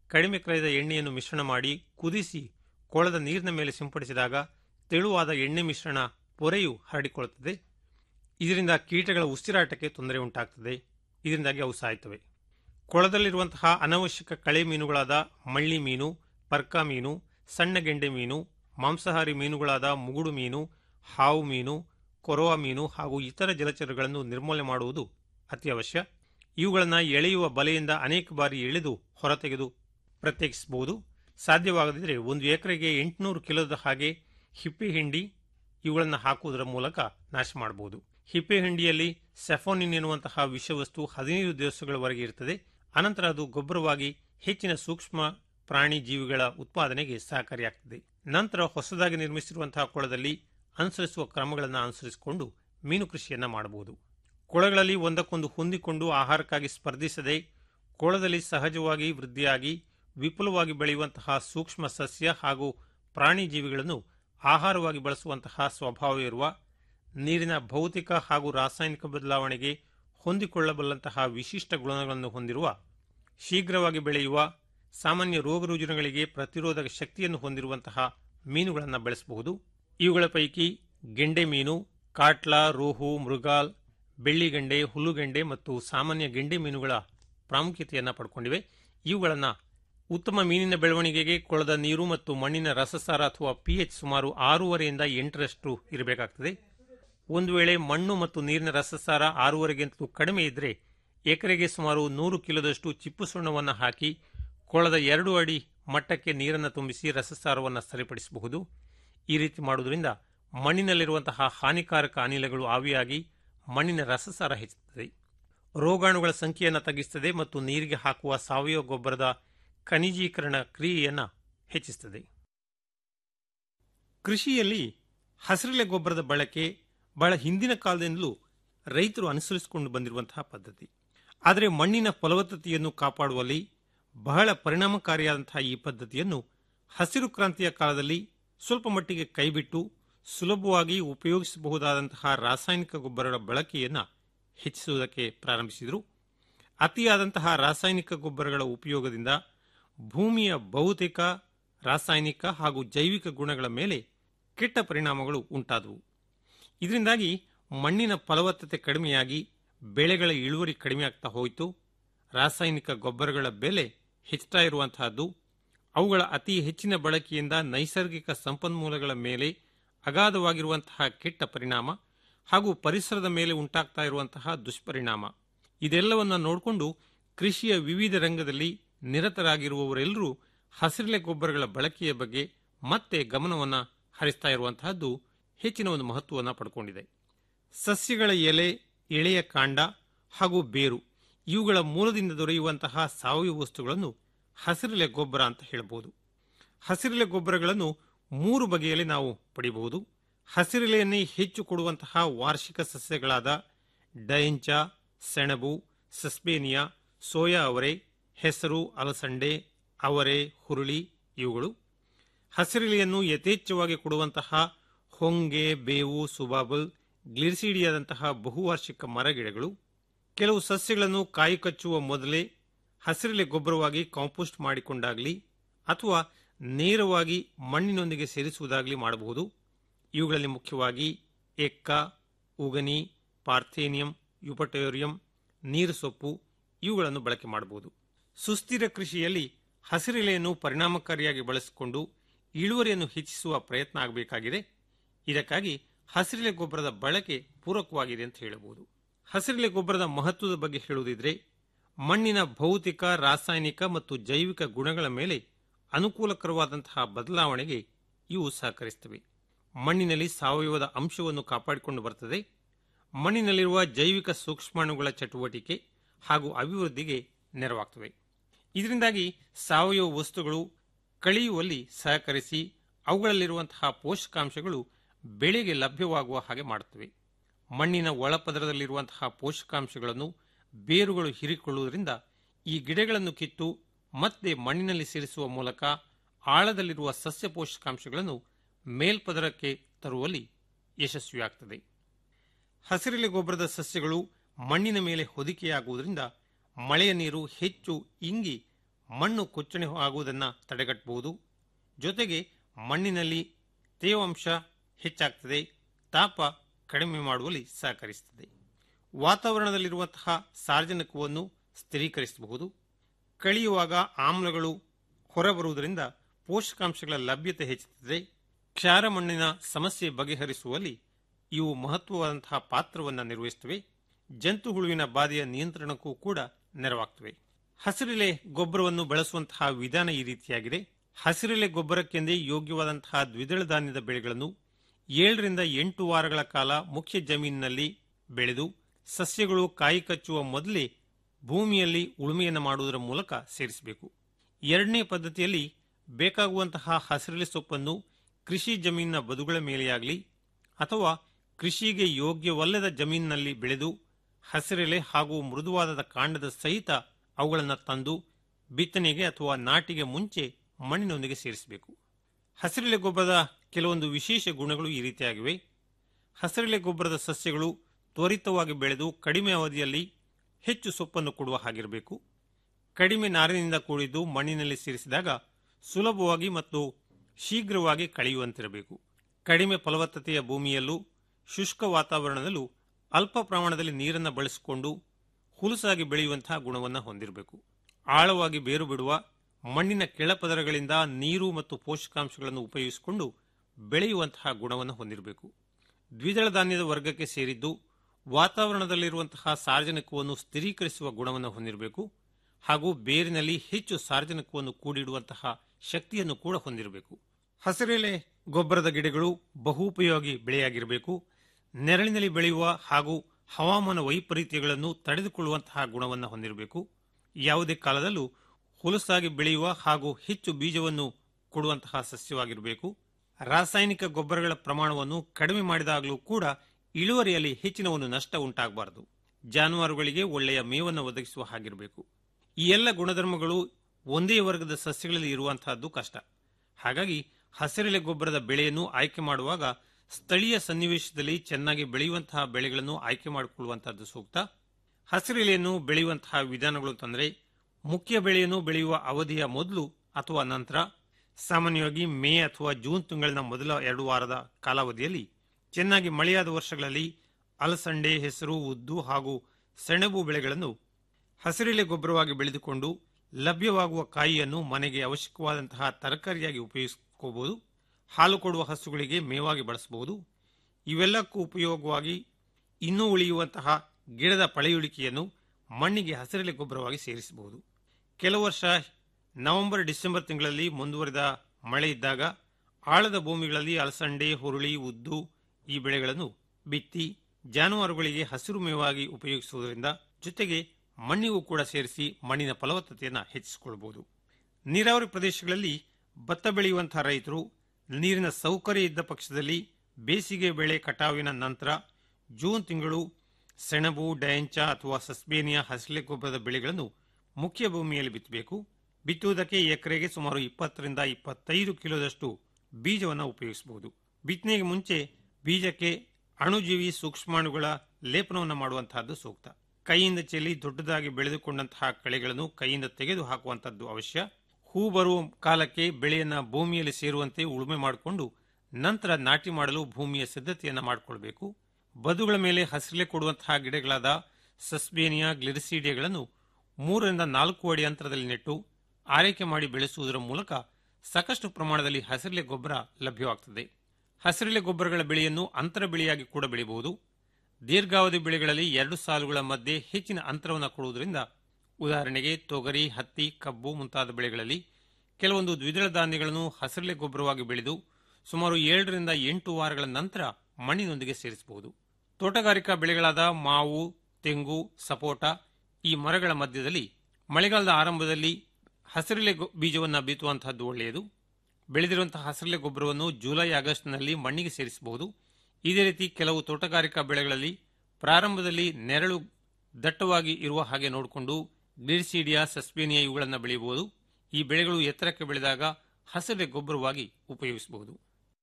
ಕಡಿಮೆ ಕರೆದ ಎಣ್ಣೆಯನ್ನು ಮಿಶ್ರಣ ಮಾಡಿ ಕುದಿಸಿ ಕೊಳದ ನೀರಿನ ಮೇಲೆ ಸಿಂಪಡಿಸಿದಾಗ ತೆಳುವಾದ ಎಣ್ಣೆ ಮಿಶ್ರಣ ಪೊರೆಯು ಹರಡಿಕೊಳ್ಳುತ್ತದೆ ಇದರಿಂದ ಕೀಟಗಳ ಉಸಿರಾಟಕ್ಕೆ ತೊಂದರೆ ಉಂಟಾಗ್ತದೆ ಇದರಿಂದಾಗಿ ಅವು ಸಾಯ್ತವೆ ಕೊಳದಲ್ಲಿರುವಂತಹ ಅನವಶ್ಯಕ ಕಳೆ ಮೀನುಗಳಾದ ಮಳ್ಳಿ ಮೀನು ಪರ್ಕ ಮೀನು ಸಣ್ಣ ಗೆಂಡೆ ಮೀನು ಮಾಂಸಾಹಾರಿ ಮೀನುಗಳಾದ ಮುಗುಡು ಮೀನು ಹಾವು ಮೀನು ಕೊರವ ಮೀನು ಹಾಗೂ ಇತರ ಜಲಚರಗಳನ್ನು ನಿರ್ಮೂಲನೆ ಮಾಡುವುದು ಅತಿ ಅವಶ್ಯ ಇವುಗಳನ್ನು ಎಳೆಯುವ ಬಲೆಯಿಂದ ಅನೇಕ ಬಾರಿ ಎಳೆದು ಹೊರತೆಗೆದು ಪ್ರತ್ಯೇಕಿಸಬಹುದು ಸಾಧ್ಯವಾಗದಿದ್ದರೆ ಒಂದು ಎಕರೆಗೆ ಎಂಟುನೂರು ಕಿಲೋದ ಹಾಗೆ ಹಿಪ್ಪೆ ಹಿಂಡಿ ಇವುಗಳನ್ನು ಹಾಕುವುದರ ಮೂಲಕ ನಾಶ ಮಾಡಬಹುದು ಹಿಪ್ಪೆ ಹಿಂಡಿಯಲ್ಲಿ ಸೆಫೋನಿನ್ ಎನ್ನುವಂತಹ ವಿಷವಸ್ತು ಹದಿನೈದು ದಿವಸಗಳವರೆಗೆ ಇರುತ್ತದೆ ಅನಂತರ ಅದು ಗೊಬ್ಬರವಾಗಿ ಹೆಚ್ಚಿನ ಸೂಕ್ಷ್ಮ ಪ್ರಾಣಿ ಜೀವಿಗಳ ಉತ್ಪಾದನೆಗೆ ಸಹಕಾರಿಯಾಗ್ತದೆ ನಂತರ ಹೊಸದಾಗಿ ನಿರ್ಮಿಸಿರುವಂತಹ ಕೊಳದಲ್ಲಿ ಅನುಸರಿಸುವ ಕ್ರಮಗಳನ್ನು ಅನುಸರಿಸಿಕೊಂಡು ಮೀನು ಕೃಷಿಯನ್ನ ಮಾಡಬಹುದು ಕೊಳಗಳಲ್ಲಿ ಒಂದಕ್ಕೊಂದು ಹೊಂದಿಕೊಂಡು ಆಹಾರಕ್ಕಾಗಿ ಸ್ಪರ್ಧಿಸದೆ ಕೊಳದಲ್ಲಿ ಸಹಜವಾಗಿ ವೃದ್ಧಿಯಾಗಿ ವಿಪುಲವಾಗಿ ಬೆಳೆಯುವಂತಹ ಸೂಕ್ಷ್ಮ ಸಸ್ಯ ಹಾಗೂ ಪ್ರಾಣಿ ಜೀವಿಗಳನ್ನು ಆಹಾರವಾಗಿ ಬಳಸುವಂತಹ ಸ್ವಭಾವವಿರುವ ನೀರಿನ ಭೌತಿಕ ಹಾಗೂ ರಾಸಾಯನಿಕ ಬದಲಾವಣೆಗೆ ಹೊಂದಿಕೊಳ್ಳಬಲ್ಲಂತಹ ವಿಶಿಷ್ಟ ಗುಣಗಳನ್ನು ಹೊಂದಿರುವ ಶೀಘ್ರವಾಗಿ ಬೆಳೆಯುವ ಸಾಮಾನ್ಯ ರೋಗರುಜಿನಗಳಿಗೆ ಪ್ರತಿರೋಧಕ ಶಕ್ತಿಯನ್ನು ಹೊಂದಿರುವಂತಹ ಮೀನುಗಳನ್ನು ಬೆಳೆಸಬಹುದು ಇವುಗಳ ಪೈಕಿ ಗೆಂಡೆ ಮೀನು ಕಾಟ್ಲಾ ರೋಹು ಮೃಗಾಲ್ ಬೆಳ್ಳಿಗಂಡೆ ಹುಲ್ಲುಗೆಂಡೆ ಮತ್ತು ಸಾಮಾನ್ಯ ಗೆಂಡೆ ಮೀನುಗಳ ಪ್ರಾಮುಖ್ಯತೆಯನ್ನು ಪಡ್ಕೊಂಡಿವೆ ಇವುಗಳನ್ನು ಉತ್ತಮ ಮೀನಿನ ಬೆಳವಣಿಗೆಗೆ ಕೊಳದ ನೀರು ಮತ್ತು ಮಣ್ಣಿನ ರಸಸಾರ ಅಥವಾ ಪಿಎಚ್ ಸುಮಾರು ಆರೂವರೆಯಿಂದ ಎಂಟರಷ್ಟು ಇರಬೇಕಾಗ್ತದೆ ಒಂದು ವೇಳೆ ಮಣ್ಣು ಮತ್ತು ನೀರಿನ ರಸಸಾರ ಆರೂವರೆಗಿಂತಲೂ ಕಡಿಮೆ ಇದ್ದರೆ ಎಕರೆಗೆ ಸುಮಾರು ನೂರು ಕಿಲೋದಷ್ಟು ಚಿಪ್ಪು ಸುಣ್ಣವನ್ನು ಹಾಕಿ ಕೊಳದ ಎರಡು ಅಡಿ ಮಟ್ಟಕ್ಕೆ ನೀರನ್ನು ತುಂಬಿಸಿ ರಸಸಾರವನ್ನು ಸರಿಪಡಿಸಬಹುದು ಈ ರೀತಿ ಮಾಡುವುದರಿಂದ ಮಣ್ಣಿನಲ್ಲಿರುವಂತಹ ಹಾನಿಕಾರಕ ಅನಿಲಗಳು ಆವಿಯಾಗಿ ಮಣ್ಣಿನ ರಸಸಾರ ಹೆಚ್ಚುತ್ತದೆ ರೋಗಾಣುಗಳ ಸಂಖ್ಯೆಯನ್ನು ತಗ್ಗಿಸುತ್ತದೆ ಮತ್ತು ನೀರಿಗೆ ಹಾಕುವ ಸಾವಯವ ಗೊಬ್ಬರದ ಖನಿಜೀಕರಣ ಕ್ರಿಯೆಯನ್ನು ಹೆಚ್ಚಿಸುತ್ತದೆ ಕೃಷಿಯಲ್ಲಿ ಹಸಿರೆಲೆ ಗೊಬ್ಬರದ ಬಳಕೆ ಬಹಳ ಹಿಂದಿನ ಕಾಲದಿಂದಲೂ ರೈತರು ಅನುಸರಿಸಿಕೊಂಡು ಬಂದಿರುವಂತಹ ಪದ್ಧತಿ ಆದರೆ ಮಣ್ಣಿನ ಫಲವತ್ತತೆಯನ್ನು ಕಾಪಾಡುವಲ್ಲಿ ಬಹಳ ಪರಿಣಾಮಕಾರಿಯಾದಂತಹ ಈ ಪದ್ಧತಿಯನ್ನು ಹಸಿರು ಕ್ರಾಂತಿಯ ಕಾಲದಲ್ಲಿ ಸ್ವಲ್ಪ ಮಟ್ಟಿಗೆ ಕೈಬಿಟ್ಟು ಸುಲಭವಾಗಿ ಉಪಯೋಗಿಸಬಹುದಾದಂತಹ ರಾಸಾಯನಿಕ ಗೊಬ್ಬರಗಳ ಬಳಕೆಯನ್ನು ಹೆಚ್ಚಿಸುವುದಕ್ಕೆ ಪ್ರಾರಂಭಿಸಿದರು ಅತಿಯಾದಂತಹ ರಾಸಾಯನಿಕ ಗೊಬ್ಬರಗಳ ಉಪಯೋಗದಿಂದ ಭೂಮಿಯ ಭೌತಿಕ ರಾಸಾಯನಿಕ ಹಾಗೂ ಜೈವಿಕ ಗುಣಗಳ ಮೇಲೆ ಕೆಟ್ಟ ಪರಿಣಾಮಗಳು ಉಂಟಾದವು ಇದರಿಂದಾಗಿ ಮಣ್ಣಿನ ಫಲವತ್ತತೆ ಕಡಿಮೆಯಾಗಿ ಬೆಳೆಗಳ ಇಳುವರಿ ಕಡಿಮೆಯಾಗ್ತಾ ಹೋಯಿತು ರಾಸಾಯನಿಕ ಗೊಬ್ಬರಗಳ ಬೆಲೆ ಹೆಚ್ಚುತ್ತಾ ಇರುವಂತಹದ್ದು ಅವುಗಳ ಅತಿ ಹೆಚ್ಚಿನ ಬಳಕೆಯಿಂದ ನೈಸರ್ಗಿಕ ಸಂಪನ್ಮೂಲಗಳ ಮೇಲೆ ಅಗಾಧವಾಗಿರುವಂತಹ ಕೆಟ್ಟ ಪರಿಣಾಮ ಹಾಗೂ ಪರಿಸರದ ಮೇಲೆ ಉಂಟಾಗ್ತಾ ಇರುವಂತಹ ದುಷ್ಪರಿಣಾಮ ಇದೆಲ್ಲವನ್ನ ನೋಡಿಕೊಂಡು ಕೃಷಿಯ ವಿವಿಧ ರಂಗದಲ್ಲಿ ನಿರತರಾಗಿರುವವರೆಲ್ಲರೂ ಹಸಿರೆಲೆ ಗೊಬ್ಬರಗಳ ಬಳಕೆಯ ಬಗ್ಗೆ ಮತ್ತೆ ಗಮನವನ್ನು ಹರಿಸ್ತಾ ಇರುವಂತಹದ್ದು ಹೆಚ್ಚಿನ ಒಂದು ಮಹತ್ವವನ್ನು ಪಡ್ಕೊಂಡಿದೆ ಸಸ್ಯಗಳ ಎಲೆ ಎಳೆಯ ಕಾಂಡ ಹಾಗೂ ಬೇರು ಇವುಗಳ ಮೂಲದಿಂದ ದೊರೆಯುವಂತಹ ಸಾವಯವ ವಸ್ತುಗಳನ್ನು ಹಸಿರೆಲೆ ಗೊಬ್ಬರ ಅಂತ ಹೇಳಬಹುದು ಹಸಿರೆಲೆ ಗೊಬ್ಬರಗಳನ್ನು ಮೂರು ಬಗೆಯಲ್ಲಿ ನಾವು ಪಡೆಯಬಹುದು ಹಸಿರೆಲೆಯನ್ನೇ ಹೆಚ್ಚು ಕೊಡುವಂತಹ ವಾರ್ಷಿಕ ಸಸ್ಯಗಳಾದ ಡೈಂಚ ಸೆಣಬು ಸಸ್ಪೇನಿಯಾ ಸೋಯಾ ಅವರೆ ಹೆಸರು ಅಲಸಂಡೆ ಅವರೆ ಹುರುಳಿ ಇವುಗಳು ಹಸಿರೆಲೆಯನ್ನು ಯಥೇಚ್ಛವಾಗಿ ಕೊಡುವಂತಹ ಹೊಂಗೆ ಬೇವು ಸುಬಾಬಲ್ ಗ್ಲಿರ್ಸಿಡಿಯಾದಂತಹ ಬಹುವಾರ್ಷಿಕ ಮರಗಿಡಗಳು ಕೆಲವು ಸಸ್ಯಗಳನ್ನು ಕಾಯಿ ಕಚ್ಚುವ ಮೊದಲೇ ಹಸಿರೆಲೆ ಗೊಬ್ಬರವಾಗಿ ಕಾಂಪೋಸ್ಟ್ ಮಾಡಿಕೊಂಡಾಗಲಿ ಅಥವಾ ನೇರವಾಗಿ ಮಣ್ಣಿನೊಂದಿಗೆ ಸೇರಿಸುವುದಾಗಲಿ ಮಾಡಬಹುದು ಇವುಗಳಲ್ಲಿ ಮುಖ್ಯವಾಗಿ ಎಕ್ಕ ಉಗನಿ ಪಾರ್ಥೇನಿಯಂ ಯುಪಟೋರಿಯಂ ನೀರು ಸೊಪ್ಪು ಇವುಗಳನ್ನು ಬಳಕೆ ಮಾಡಬಹುದು ಸುಸ್ಥಿರ ಕೃಷಿಯಲ್ಲಿ ಹಸಿರೆಲೆಯನ್ನು ಪರಿಣಾಮಕಾರಿಯಾಗಿ ಬಳಸಿಕೊಂಡು ಇಳುವರಿಯನ್ನು ಹೆಚ್ಚಿಸುವ ಪ್ರಯತ್ನ ಆಗಬೇಕಾಗಿದೆ ಇದಕ್ಕಾಗಿ ಹಸಿರೆಲೆ ಗೊಬ್ಬರದ ಬಳಕೆ ಪೂರಕವಾಗಿದೆ ಅಂತ ಹೇಳಬಹುದು ಹಸಿರೆಲೆ ಗೊಬ್ಬರದ ಮಹತ್ವದ ಬಗ್ಗೆ ಹೇಳುವುದಿದ್ರೆ ಮಣ್ಣಿನ ಭೌತಿಕ ರಾಸಾಯನಿಕ ಮತ್ತು ಜೈವಿಕ ಗುಣಗಳ ಮೇಲೆ ಅನುಕೂಲಕರವಾದಂತಹ ಬದಲಾವಣೆಗೆ ಇವು ಸಹಕರಿಸುತ್ತವೆ ಮಣ್ಣಿನಲ್ಲಿ ಸಾವಯವದ ಅಂಶವನ್ನು ಕಾಪಾಡಿಕೊಂಡು ಬರುತ್ತದೆ ಮಣ್ಣಿನಲ್ಲಿರುವ ಜೈವಿಕ ಸೂಕ್ಷ್ಮಾಣುಗಳ ಚಟುವಟಿಕೆ ಹಾಗೂ ಅಭಿವೃದ್ಧಿಗೆ ನೆರವಾಗ್ತವೆ ಇದರಿಂದಾಗಿ ಸಾವಯವ ವಸ್ತುಗಳು ಕಳೆಯುವಲ್ಲಿ ಸಹಕರಿಸಿ ಅವುಗಳಲ್ಲಿರುವಂತಹ ಪೋಷಕಾಂಶಗಳು ಬೆಳೆಗೆ ಲಭ್ಯವಾಗುವ ಹಾಗೆ ಮಾಡುತ್ತವೆ ಮಣ್ಣಿನ ಒಳಪದರದಲ್ಲಿರುವಂತಹ ಪೋಷಕಾಂಶಗಳನ್ನು ಬೇರುಗಳು ಹೀರಿಕೊಳ್ಳುವುದರಿಂದ ಈ ಗಿಡಗಳನ್ನು ಕಿತ್ತು ಮತ್ತೆ ಮಣ್ಣಿನಲ್ಲಿ ಸೇರಿಸುವ ಮೂಲಕ ಆಳದಲ್ಲಿರುವ ಸಸ್ಯ ಪೋಷಕಾಂಶಗಳನ್ನು ಮೇಲ್ಪದರಕ್ಕೆ ತರುವಲ್ಲಿ ಯಶಸ್ವಿಯಾಗ್ತದೆ ಹಸಿರೆಲೆ ಗೊಬ್ಬರದ ಸಸ್ಯಗಳು ಮಣ್ಣಿನ ಮೇಲೆ ಹೊದಿಕೆಯಾಗುವುದರಿಂದ ಮಳೆಯ ನೀರು ಹೆಚ್ಚು ಇಂಗಿ ಮಣ್ಣು ಕೊಚ್ಚಣೆ ಆಗುವುದನ್ನು ತಡೆಗಟ್ಟಬಹುದು ಜೊತೆಗೆ ಮಣ್ಣಿನಲ್ಲಿ ತೇವಾಂಶ ಹೆಚ್ಚಾಗ್ತದೆ ತಾಪ ಕಡಿಮೆ ಮಾಡುವಲ್ಲಿ ಸಹಕರಿಸುತ್ತದೆ ವಾತಾವರಣದಲ್ಲಿರುವಂತಹ ಸಾರ್ವಜನಿಕವನ್ನು ಸ್ಥಿರೀಕರಿಸಬಹುದು ಕಳೆಯುವಾಗ ಆಮ್ಲಗಳು ಹೊರಬರುವುದರಿಂದ ಪೋಷಕಾಂಶಗಳ ಲಭ್ಯತೆ ಹೆಚ್ಚುತ್ತದೆ ಕ್ಷಾರ ಮಣ್ಣಿನ ಸಮಸ್ಯೆ ಬಗೆಹರಿಸುವಲ್ಲಿ ಇವು ಮಹತ್ವವಾದಂತಹ ಪಾತ್ರವನ್ನು ನಿರ್ವಹಿಸುತ್ತವೆ ಜಂತು ಹುಳುವಿನ ಬಾಧೆಯ ನಿಯಂತ್ರಣಕ್ಕೂ ಕೂಡ ನೆರವಾಗ್ತವೆ ಹಸಿರೆಲೆ ಗೊಬ್ಬರವನ್ನು ಬಳಸುವಂತಹ ವಿಧಾನ ಈ ರೀತಿಯಾಗಿದೆ ಹಸಿರೆಲೆ ಗೊಬ್ಬರಕ್ಕೆಂದೇ ಯೋಗ್ಯವಾದಂತಹ ದ್ವಿದಳ ಧಾನ್ಯದ ಬೆಳೆಗಳನ್ನು ಏಳರಿಂದ ಎಂಟು ವಾರಗಳ ಕಾಲ ಮುಖ್ಯ ಜಮೀನಿನಲ್ಲಿ ಬೆಳೆದು ಸಸ್ಯಗಳು ಕಾಯಿ ಕಚ್ಚುವ ಮೊದಲೇ ಭೂಮಿಯಲ್ಲಿ ಉಳುಮೆಯನ್ನು ಮಾಡುವುದರ ಮೂಲಕ ಸೇರಿಸಬೇಕು ಎರಡನೇ ಪದ್ಧತಿಯಲ್ಲಿ ಬೇಕಾಗುವಂತಹ ಹಸಿರೆಲೆ ಸೊಪ್ಪನ್ನು ಕೃಷಿ ಜಮೀನಿನ ಬದುಗಳ ಮೇಲೆಯಾಗಲಿ ಅಥವಾ ಕೃಷಿಗೆ ಯೋಗ್ಯವಲ್ಲದ ಜಮೀನಿನಲ್ಲಿ ಬೆಳೆದು ಹಸಿರೆಲೆ ಹಾಗೂ ಮೃದುವಾದ ಕಾಂಡದ ಸಹಿತ ಅವುಗಳನ್ನು ತಂದು ಬಿತ್ತನೆಗೆ ಅಥವಾ ನಾಟಿಗೆ ಮುಂಚೆ ಮಣ್ಣಿನೊಂದಿಗೆ ಸೇರಿಸಬೇಕು ಹಸಿರೆಲೆ ಗೊಬ್ಬರದ ಕೆಲವೊಂದು ವಿಶೇಷ ಗುಣಗಳು ಈ ರೀತಿಯಾಗಿವೆ ಹಸಿರೆಲೆ ಗೊಬ್ಬರದ ಸಸ್ಯಗಳು ತ್ವರಿತವಾಗಿ ಬೆಳೆದು ಕಡಿಮೆ ಅವಧಿಯಲ್ಲಿ ಹೆಚ್ಚು ಸೊಪ್ಪನ್ನು ಕೊಡುವ ಹಾಗಿರಬೇಕು ಕಡಿಮೆ ನಾರಿನಿಂದ ಕೂಡಿದ್ದು ಮಣ್ಣಿನಲ್ಲಿ ಸೇರಿಸಿದಾಗ ಸುಲಭವಾಗಿ ಮತ್ತು ಶೀಘ್ರವಾಗಿ ಕಳೆಯುವಂತಿರಬೇಕು ಕಡಿಮೆ ಫಲವತ್ತತೆಯ ಭೂಮಿಯಲ್ಲೂ ಶುಷ್ಕ ವಾತಾವರಣದಲ್ಲೂ ಅಲ್ಪ ಪ್ರಮಾಣದಲ್ಲಿ ನೀರನ್ನು ಬಳಸಿಕೊಂಡು ಹುಲುಸಾಗಿ ಬೆಳೆಯುವಂತಹ ಗುಣವನ್ನು ಹೊಂದಿರಬೇಕು ಆಳವಾಗಿ ಬೇರು ಬಿಡುವ ಮಣ್ಣಿನ ಕೆಳಪದರಗಳಿಂದ ನೀರು ಮತ್ತು ಪೋಷಕಾಂಶಗಳನ್ನು ಉಪಯೋಗಿಸಿಕೊಂಡು ಬೆಳೆಯುವಂತಹ ಗುಣವನ್ನು ಹೊಂದಿರಬೇಕು ದ್ವಿದಳ ಧಾನ್ಯದ ವರ್ಗಕ್ಕೆ ಸೇರಿದ್ದು ವಾತಾವರಣದಲ್ಲಿರುವಂತಹ ಸಾರ್ವಜನಿಕವನ್ನು ಸ್ಥಿರೀಕರಿಸುವ ಗುಣವನ್ನು ಹೊಂದಿರಬೇಕು ಹಾಗೂ ಬೇರಿನಲ್ಲಿ ಹೆಚ್ಚು ಸಾರ್ವಜನಿಕವನ್ನು ಕೂಡಿಡುವಂತಹ ಶಕ್ತಿಯನ್ನು ಕೂಡ ಹೊಂದಿರಬೇಕು ಹಸಿರೆಲೆ ಗೊಬ್ಬರದ ಗಿಡಗಳು ಬಹುಪಯೋಗಿ ಬೆಳೆಯಾಗಿರಬೇಕು ನೆರಳಿನಲ್ಲಿ ಬೆಳೆಯುವ ಹಾಗೂ ಹವಾಮಾನ ವೈಪರೀತ್ಯಗಳನ್ನು ತಡೆದುಕೊಳ್ಳುವಂತಹ ಗುಣವನ್ನು ಹೊಂದಿರಬೇಕು ಯಾವುದೇ ಕಾಲದಲ್ಲೂ ಹುಲಸಾಗಿ ಬೆಳೆಯುವ ಹಾಗೂ ಹೆಚ್ಚು ಬೀಜವನ್ನು ಕೊಡುವಂತಹ ಸಸ್ಯವಾಗಿರಬೇಕು ರಾಸಾಯನಿಕ ಗೊಬ್ಬರಗಳ ಪ್ರಮಾಣವನ್ನು ಕಡಿಮೆ ಮಾಡಿದಾಗಲೂ ಕೂಡ ಇಳುವರಿಯಲ್ಲಿ ಹೆಚ್ಚಿನ ಒಂದು ನಷ್ಟ ಉಂಟಾಗಬಾರದು ಜಾನುವಾರುಗಳಿಗೆ ಒಳ್ಳೆಯ ಮೇವನ್ನು ಒದಗಿಸುವ ಹಾಗಿರಬೇಕು ಈ ಎಲ್ಲ ಗುಣಧರ್ಮಗಳು ಒಂದೇ ವರ್ಗದ ಸಸ್ಯಗಳಲ್ಲಿ ಇರುವಂತಹದ್ದು ಕಷ್ಟ ಹಾಗಾಗಿ ಹಸಿರೆಲೆ ಗೊಬ್ಬರದ ಬೆಳೆಯನ್ನು ಆಯ್ಕೆ ಮಾಡುವಾಗ ಸ್ಥಳೀಯ ಸನ್ನಿವೇಶದಲ್ಲಿ ಚೆನ್ನಾಗಿ ಬೆಳೆಯುವಂತಹ ಬೆಳೆಗಳನ್ನು ಆಯ್ಕೆ ಮಾಡಿಕೊಳ್ಳುವಂತಹದ್ದು ಸೂಕ್ತ ಹಸಿರೆಲೆಯನ್ನು ಬೆಳೆಯುವಂತಹ ವಿಧಾನಗಳು ತಂದರೆ ಮುಖ್ಯ ಬೆಳೆಯನ್ನು ಬೆಳೆಯುವ ಅವಧಿಯ ಮೊದಲು ಅಥವಾ ನಂತರ ಸಾಮಾನ್ಯವಾಗಿ ಮೇ ಅಥವಾ ಜೂನ್ ತಿಂಗಳಿನ ಮೊದಲ ಎರಡು ವಾರದ ಕಾಲಾವಧಿಯಲ್ಲಿ ಚೆನ್ನಾಗಿ ಮಳೆಯಾದ ವರ್ಷಗಳಲ್ಲಿ ಅಲಸಂಡೆ ಹೆಸರು ಉದ್ದು ಹಾಗೂ ಸೆಣಬು ಬೆಳೆಗಳನ್ನು ಹಸಿರೆಲೆ ಗೊಬ್ಬರವಾಗಿ ಬೆಳೆದುಕೊಂಡು ಲಭ್ಯವಾಗುವ ಕಾಯಿಯನ್ನು ಮನೆಗೆ ಅವಶ್ಯಕವಾದಂತಹ ತರಕಾರಿಯಾಗಿ ಉಪಯೋಗಿಸ್ಕೋಬಹುದು ಹಾಲು ಕೊಡುವ ಹಸುಗಳಿಗೆ ಮೇವಾಗಿ ಬಳಸಬಹುದು ಇವೆಲ್ಲಕ್ಕೂ ಉಪಯೋಗವಾಗಿ ಇನ್ನೂ ಉಳಿಯುವಂತಹ ಗಿಡದ ಪಳೆಯುಳಿಕೆಯನ್ನು ಮಣ್ಣಿಗೆ ಹಸಿರೆಲೆ ಗೊಬ್ಬರವಾಗಿ ಸೇರಿಸಬಹುದು ಕೆಲವು ವರ್ಷ ನವೆಂಬರ್ ಡಿಸೆಂಬರ್ ತಿಂಗಳಲ್ಲಿ ಮುಂದುವರಿದ ಮಳೆ ಇದ್ದಾಗ ಆಳದ ಭೂಮಿಗಳಲ್ಲಿ ಅಲಸಂಡೆ ಹುರುಳಿ ಉದ್ದು ಈ ಬೆಳೆಗಳನ್ನು ಬಿತ್ತಿ ಜಾನುವಾರುಗಳಿಗೆ ಹಸಿರು ಮೇವಾಗಿ ಉಪಯೋಗಿಸುವುದರಿಂದ ಜೊತೆಗೆ ಮಣ್ಣಿಗೂ ಕೂಡ ಸೇರಿಸಿ ಮಣ್ಣಿನ ಫಲವತ್ತತೆಯನ್ನು ಹೆಚ್ಚಿಸಿಕೊಳ್ಳಬಹುದು ನೀರಾವರಿ ಪ್ರದೇಶಗಳಲ್ಲಿ ಭತ್ತ ಬೆಳೆಯುವಂತಹ ರೈತರು ನೀರಿನ ಸೌಕರ್ಯ ಇದ್ದ ಪಕ್ಷದಲ್ಲಿ ಬೇಸಿಗೆ ಬೆಳೆ ಕಟಾವಿನ ನಂತರ ಜೂನ್ ತಿಂಗಳು ಸೆಣಬು ಡಯಾಂಚ ಅಥವಾ ಸಸ್ಬೇನಿಯಾ ಹಸಿಲೆ ಗೊಬ್ಬರದ ಬೆಳೆಗಳನ್ನು ಮುಖ್ಯ ಭೂಮಿಯಲ್ಲಿ ಬಿತ್ತಬೇಕು ಬಿತ್ತುವುದಕ್ಕೆ ಎಕರೆಗೆ ಸುಮಾರು ಇಪ್ಪತ್ತರಿಂದ ಇಪ್ಪತ್ತೈದು ಕಿಲೋದಷ್ಟು ಬೀಜವನ್ನು ಉಪಯೋಗಿಸಬಹುದು ಬಿತ್ತನೆಗೆ ಮುಂಚೆ ಬೀಜಕ್ಕೆ ಅಣುಜೀವಿ ಸೂಕ್ಷ್ಮಾಣುಗಳ ಲೇಪನವನ್ನು ಮಾಡುವಂತಹದ್ದು ಸೂಕ್ತ ಕೈಯಿಂದ ಚೆಲ್ಲಿ ದೊಡ್ಡದಾಗಿ ಬೆಳೆದುಕೊಂಡಂತಹ ಕಳೆಗಳನ್ನು ಕೈಯಿಂದ ತೆಗೆದು ಹಾಕುವಂತಹದ್ದು ಅವಶ್ಯ ಹೂ ಬರುವ ಕಾಲಕ್ಕೆ ಬೆಳೆಯನ್ನ ಭೂಮಿಯಲ್ಲಿ ಸೇರುವಂತೆ ಉಳುಮೆ ಮಾಡಿಕೊಂಡು ನಂತರ ನಾಟಿ ಮಾಡಲು ಭೂಮಿಯ ಸಿದ್ಧತೆಯನ್ನು ಮಾಡಿಕೊಳ್ಬೇಕು ಬದುಗಳ ಮೇಲೆ ಹಸಿರಲೆ ಕೊಡುವಂತಹ ಗಿಡಗಳಾದ ಸಸ್ಬೇನಿಯಾ ಗ್ಲಿರಿಸೀಡಿಯಗಳನ್ನು ಮೂರರಿಂದ ನಾಲ್ಕು ಅಡಿ ಅಂತರದಲ್ಲಿ ನೆಟ್ಟು ಆರೈಕೆ ಮಾಡಿ ಬೆಳೆಸುವುದರ ಮೂಲಕ ಸಾಕಷ್ಟು ಪ್ರಮಾಣದಲ್ಲಿ ಹಸಿರೆಲೆ ಗೊಬ್ಬರ ಲಭ್ಯವಾಗುತ್ತದೆ ಹಸಿರೆಲೆ ಗೊಬ್ಬರಗಳ ಬೆಳೆಯನ್ನು ಅಂತರ ಬೆಳೆಯಾಗಿ ಕೂಡ ಬೆಳೆಯಬಹುದು ದೀರ್ಘಾವಧಿ ಬೆಳೆಗಳಲ್ಲಿ ಎರಡು ಸಾಲುಗಳ ಮಧ್ಯೆ ಹೆಚ್ಚಿನ ಅಂತರವನ್ನು ಕೊಡುವುದರಿಂದ ಉದಾಹರಣೆಗೆ ತೊಗರಿ ಹತ್ತಿ ಕಬ್ಬು ಮುಂತಾದ ಬೆಳೆಗಳಲ್ಲಿ ಕೆಲವೊಂದು ದ್ವಿದಳ ಧಾನ್ಯಗಳನ್ನು ಹಸಿರೆಲೆ ಗೊಬ್ಬರವಾಗಿ ಬೆಳೆದು ಸುಮಾರು ಏಳರಿಂದ ಎಂಟು ವಾರಗಳ ನಂತರ ಮಣ್ಣಿನೊಂದಿಗೆ ಸೇರಿಸಬಹುದು ತೋಟಗಾರಿಕಾ ಬೆಳೆಗಳಾದ ಮಾವು ತೆಂಗು ಸಪೋಟ ಈ ಮರಗಳ ಮಧ್ಯದಲ್ಲಿ ಮಳೆಗಾಲದ ಆರಂಭದಲ್ಲಿ ಹಸಿರೆಲೆ ಬೀಜವನ್ನು ಬಿತ್ತುವಂತಹದ್ದು ಒಳ್ಳೆಯದು ಬೆಳೆದಿರುವಂತಹ ಹಸಿರೆಲೆ ಗೊಬ್ಬರವನ್ನು ಜುಲೈ ಆಗಸ್ಟ್ನಲ್ಲಿ ಮಣ್ಣಿಗೆ ಸೇರಿಸಬಹುದು ಇದೇ ರೀತಿ ಕೆಲವು ತೋಟಗಾರಿಕಾ ಬೆಳೆಗಳಲ್ಲಿ ಪ್ರಾರಂಭದಲ್ಲಿ ನೆರಳು ದಟ್ಟವಾಗಿ ಇರುವ ಹಾಗೆ ನೋಡಿಕೊಂಡು ಗ್ಲಿರಿಸೀಡಿಯಾ ಸಸ್ಪೇನಿಯಾ ಇವುಗಳನ್ನು ಬೆಳೆಯಬಹುದು ಈ ಬೆಳೆಗಳು ಎತ್ತರಕ್ಕೆ ಬೆಳೆದಾಗ ಹಸಿರೆಲೆ ಗೊಬ್ಬರವಾಗಿ ಉಪಯೋಗಿಸಬಹುದು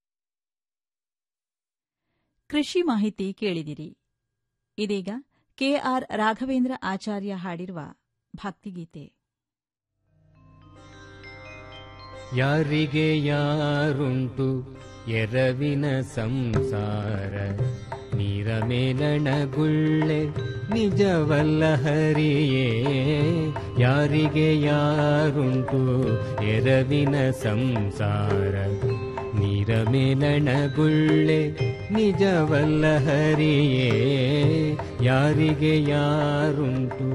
ಕೃಷಿ ಮಾಹಿತಿ ಕೇಳಿದಿರಿ ಇದೀಗ ಕೆಆರ್ ರಾಘವೇಂದ್ರ ಆಚಾರ್ಯ ಹಾಡಿರುವ ಭಕ್ತಿಗೀತೆ ಯಾರಿಗೆ ಯಾರುಂಟು ಎರವಿನ ಸಂಸಾರ ನೀರ ಮೇಲಣ ಗುಳ್ಳೆ ನಿಜವಲ್ಲ ಹರಿಯೇ ಯಾರಿಗೆ ಯಾರುಂಟು ಎರವಿನ ಸಂಸಾರ ನೀರ ಮೇಲಣ ಗುಳ್ಳೆ ನಿಜವಲ್ಲ ಹರಿಯೇ ಯಾರಿಗೆ ಯಾರುಂಟು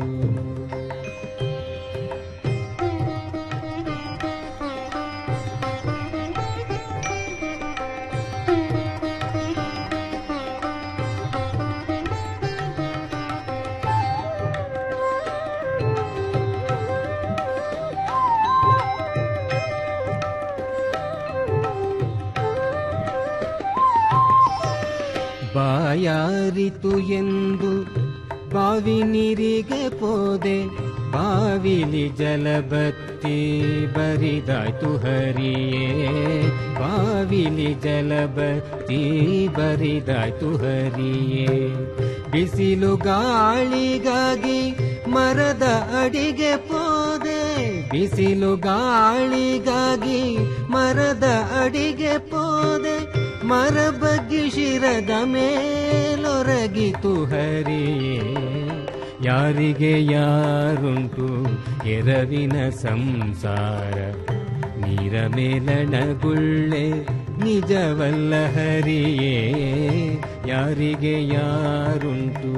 ಬಾಯಾರಿತು ಎಂದು ಬಾವಿ ನೀರಿಗೆ ಪೋದೆ ಬಾವಿಲಿ ಜಲಬತ್ತಿ ಬರಿದಾಯ್ತು ಹರಿಯೇ ಬಾವಿಲಿ ಜಲಬತ್ತಿ ಬರಿದಾಯ್ತು ಹರಿಯೇ ಬಿಸಿಲು ಗಾಳಿಗಾಗಿ ಮರದ ಅಡಿಗೆ ಪೋದೆ ಬಿಸಿಲು ಗಾಳಿಗಾಗಿ ಮರದ ಅಡಿಗೆ ಪೋದೆ ಮರ ಬಗ್ಗಿ ಶಿರದ ಮೇಲೊರಗಿತು ಹರಿಯೇ ಯಾರಿಗೆ ಯಾರುಂಟು ಎರವಿನ ಸಂಸಾರ ನೀರ ಮೇಲಣ ಗುಳ್ಳೆ ನಿಜವಲ್ಲ ಹರಿಯೇ ಯಾರಿಗೆ ಯಾರುಂಟು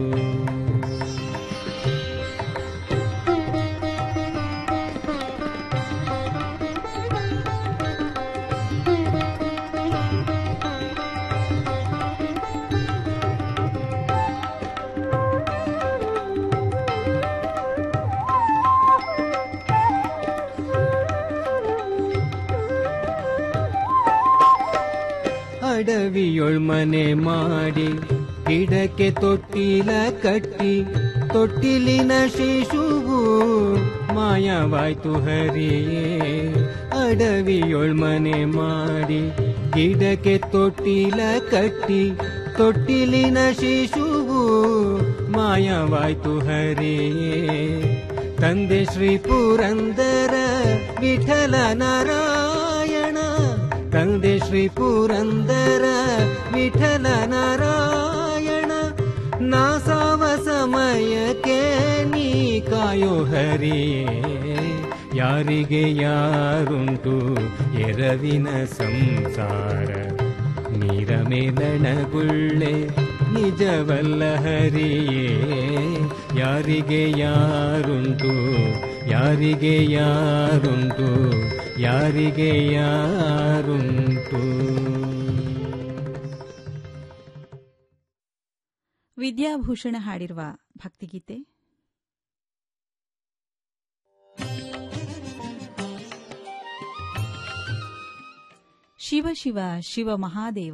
ಅಡವಿಯೊಳ್ ಮನೆ ಮಾಡಿ ಗಿಡಕ್ಕೆ ತೊಟ್ಟಿಲ ಕಟ್ಟಿ ತೊಟ್ಟಿಲಿನ ಶಿಶುವು ಮಾಯವಾಯ್ತು ಹರಿಯೇ ಅಡವಿಯೊಳ್ ಮನೆ ಮಾಡಿ ಗಿಡಕ್ಕೆ ತೊಟ್ಟಿಲ ಕಟ್ಟಿ ತೊಟ್ಟಿಲಿನ ಶಿಶುವು ಮಾಯವಾಯ್ತು ಹರಿಯೇ ತಂದೆ ಶ್ರೀ ಪುರಂದರ ವಿಠಲ ನಾರಾಯಣ ತಂದೆ ಶ್ರೀ ಪುರಂದರ ವಿಠಲ ನಾರಾಯಣ ನಾಸಾವ ಸಮಯಕ್ಕೆ ನೀ ಕಾಯೋ ಹರಿಯೇ ಯಾರಿಗೆ ಯಾರುಂಟು ಎರವಿನ ಸಂಸಾರ ನೀರ ಮೇಲಣ ಗುಳ್ಳೆ ನಿಜವಲ್ಲ ಹರಿಯೇ ಯಾರಿಗೆ ಯಾರುಂಟು ಯಾರಿಗೆ ಯಾರುಂಟು ಯಾರಿಗೆ ಯಾರುಂಟು ವಿದ್ಯಾಭೂಷಣ ಹಾಡಿರುವ ಭಕ್ತಿಗೀತೆ ಶಿವ ಶಿವ ಶಿವ ಮಹಾದೇವ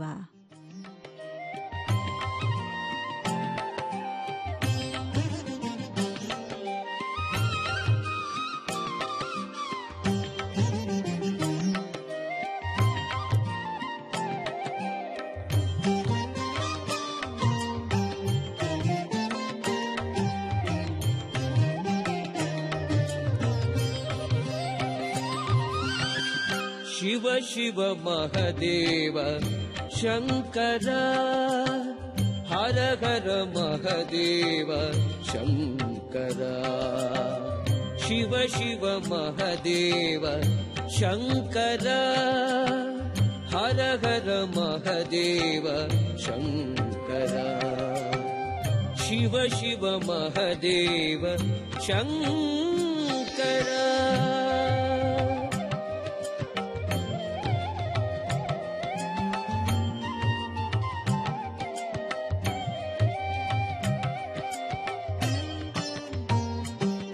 ಶಿವ ಶಿವ ಮಹದೇವ ಶಂಕರ ಹರ ಹರ ಮಹದೇವ ಶಂಕರ ಶಿವ ಶಿವ ಮಹದೇವ ಶಂಕರ ಹರ ಹರ ಮಹದೇವ ಶಂಕರ ಶಿವ ಶಿವ ಮಹದೇವ ಶಂಕರ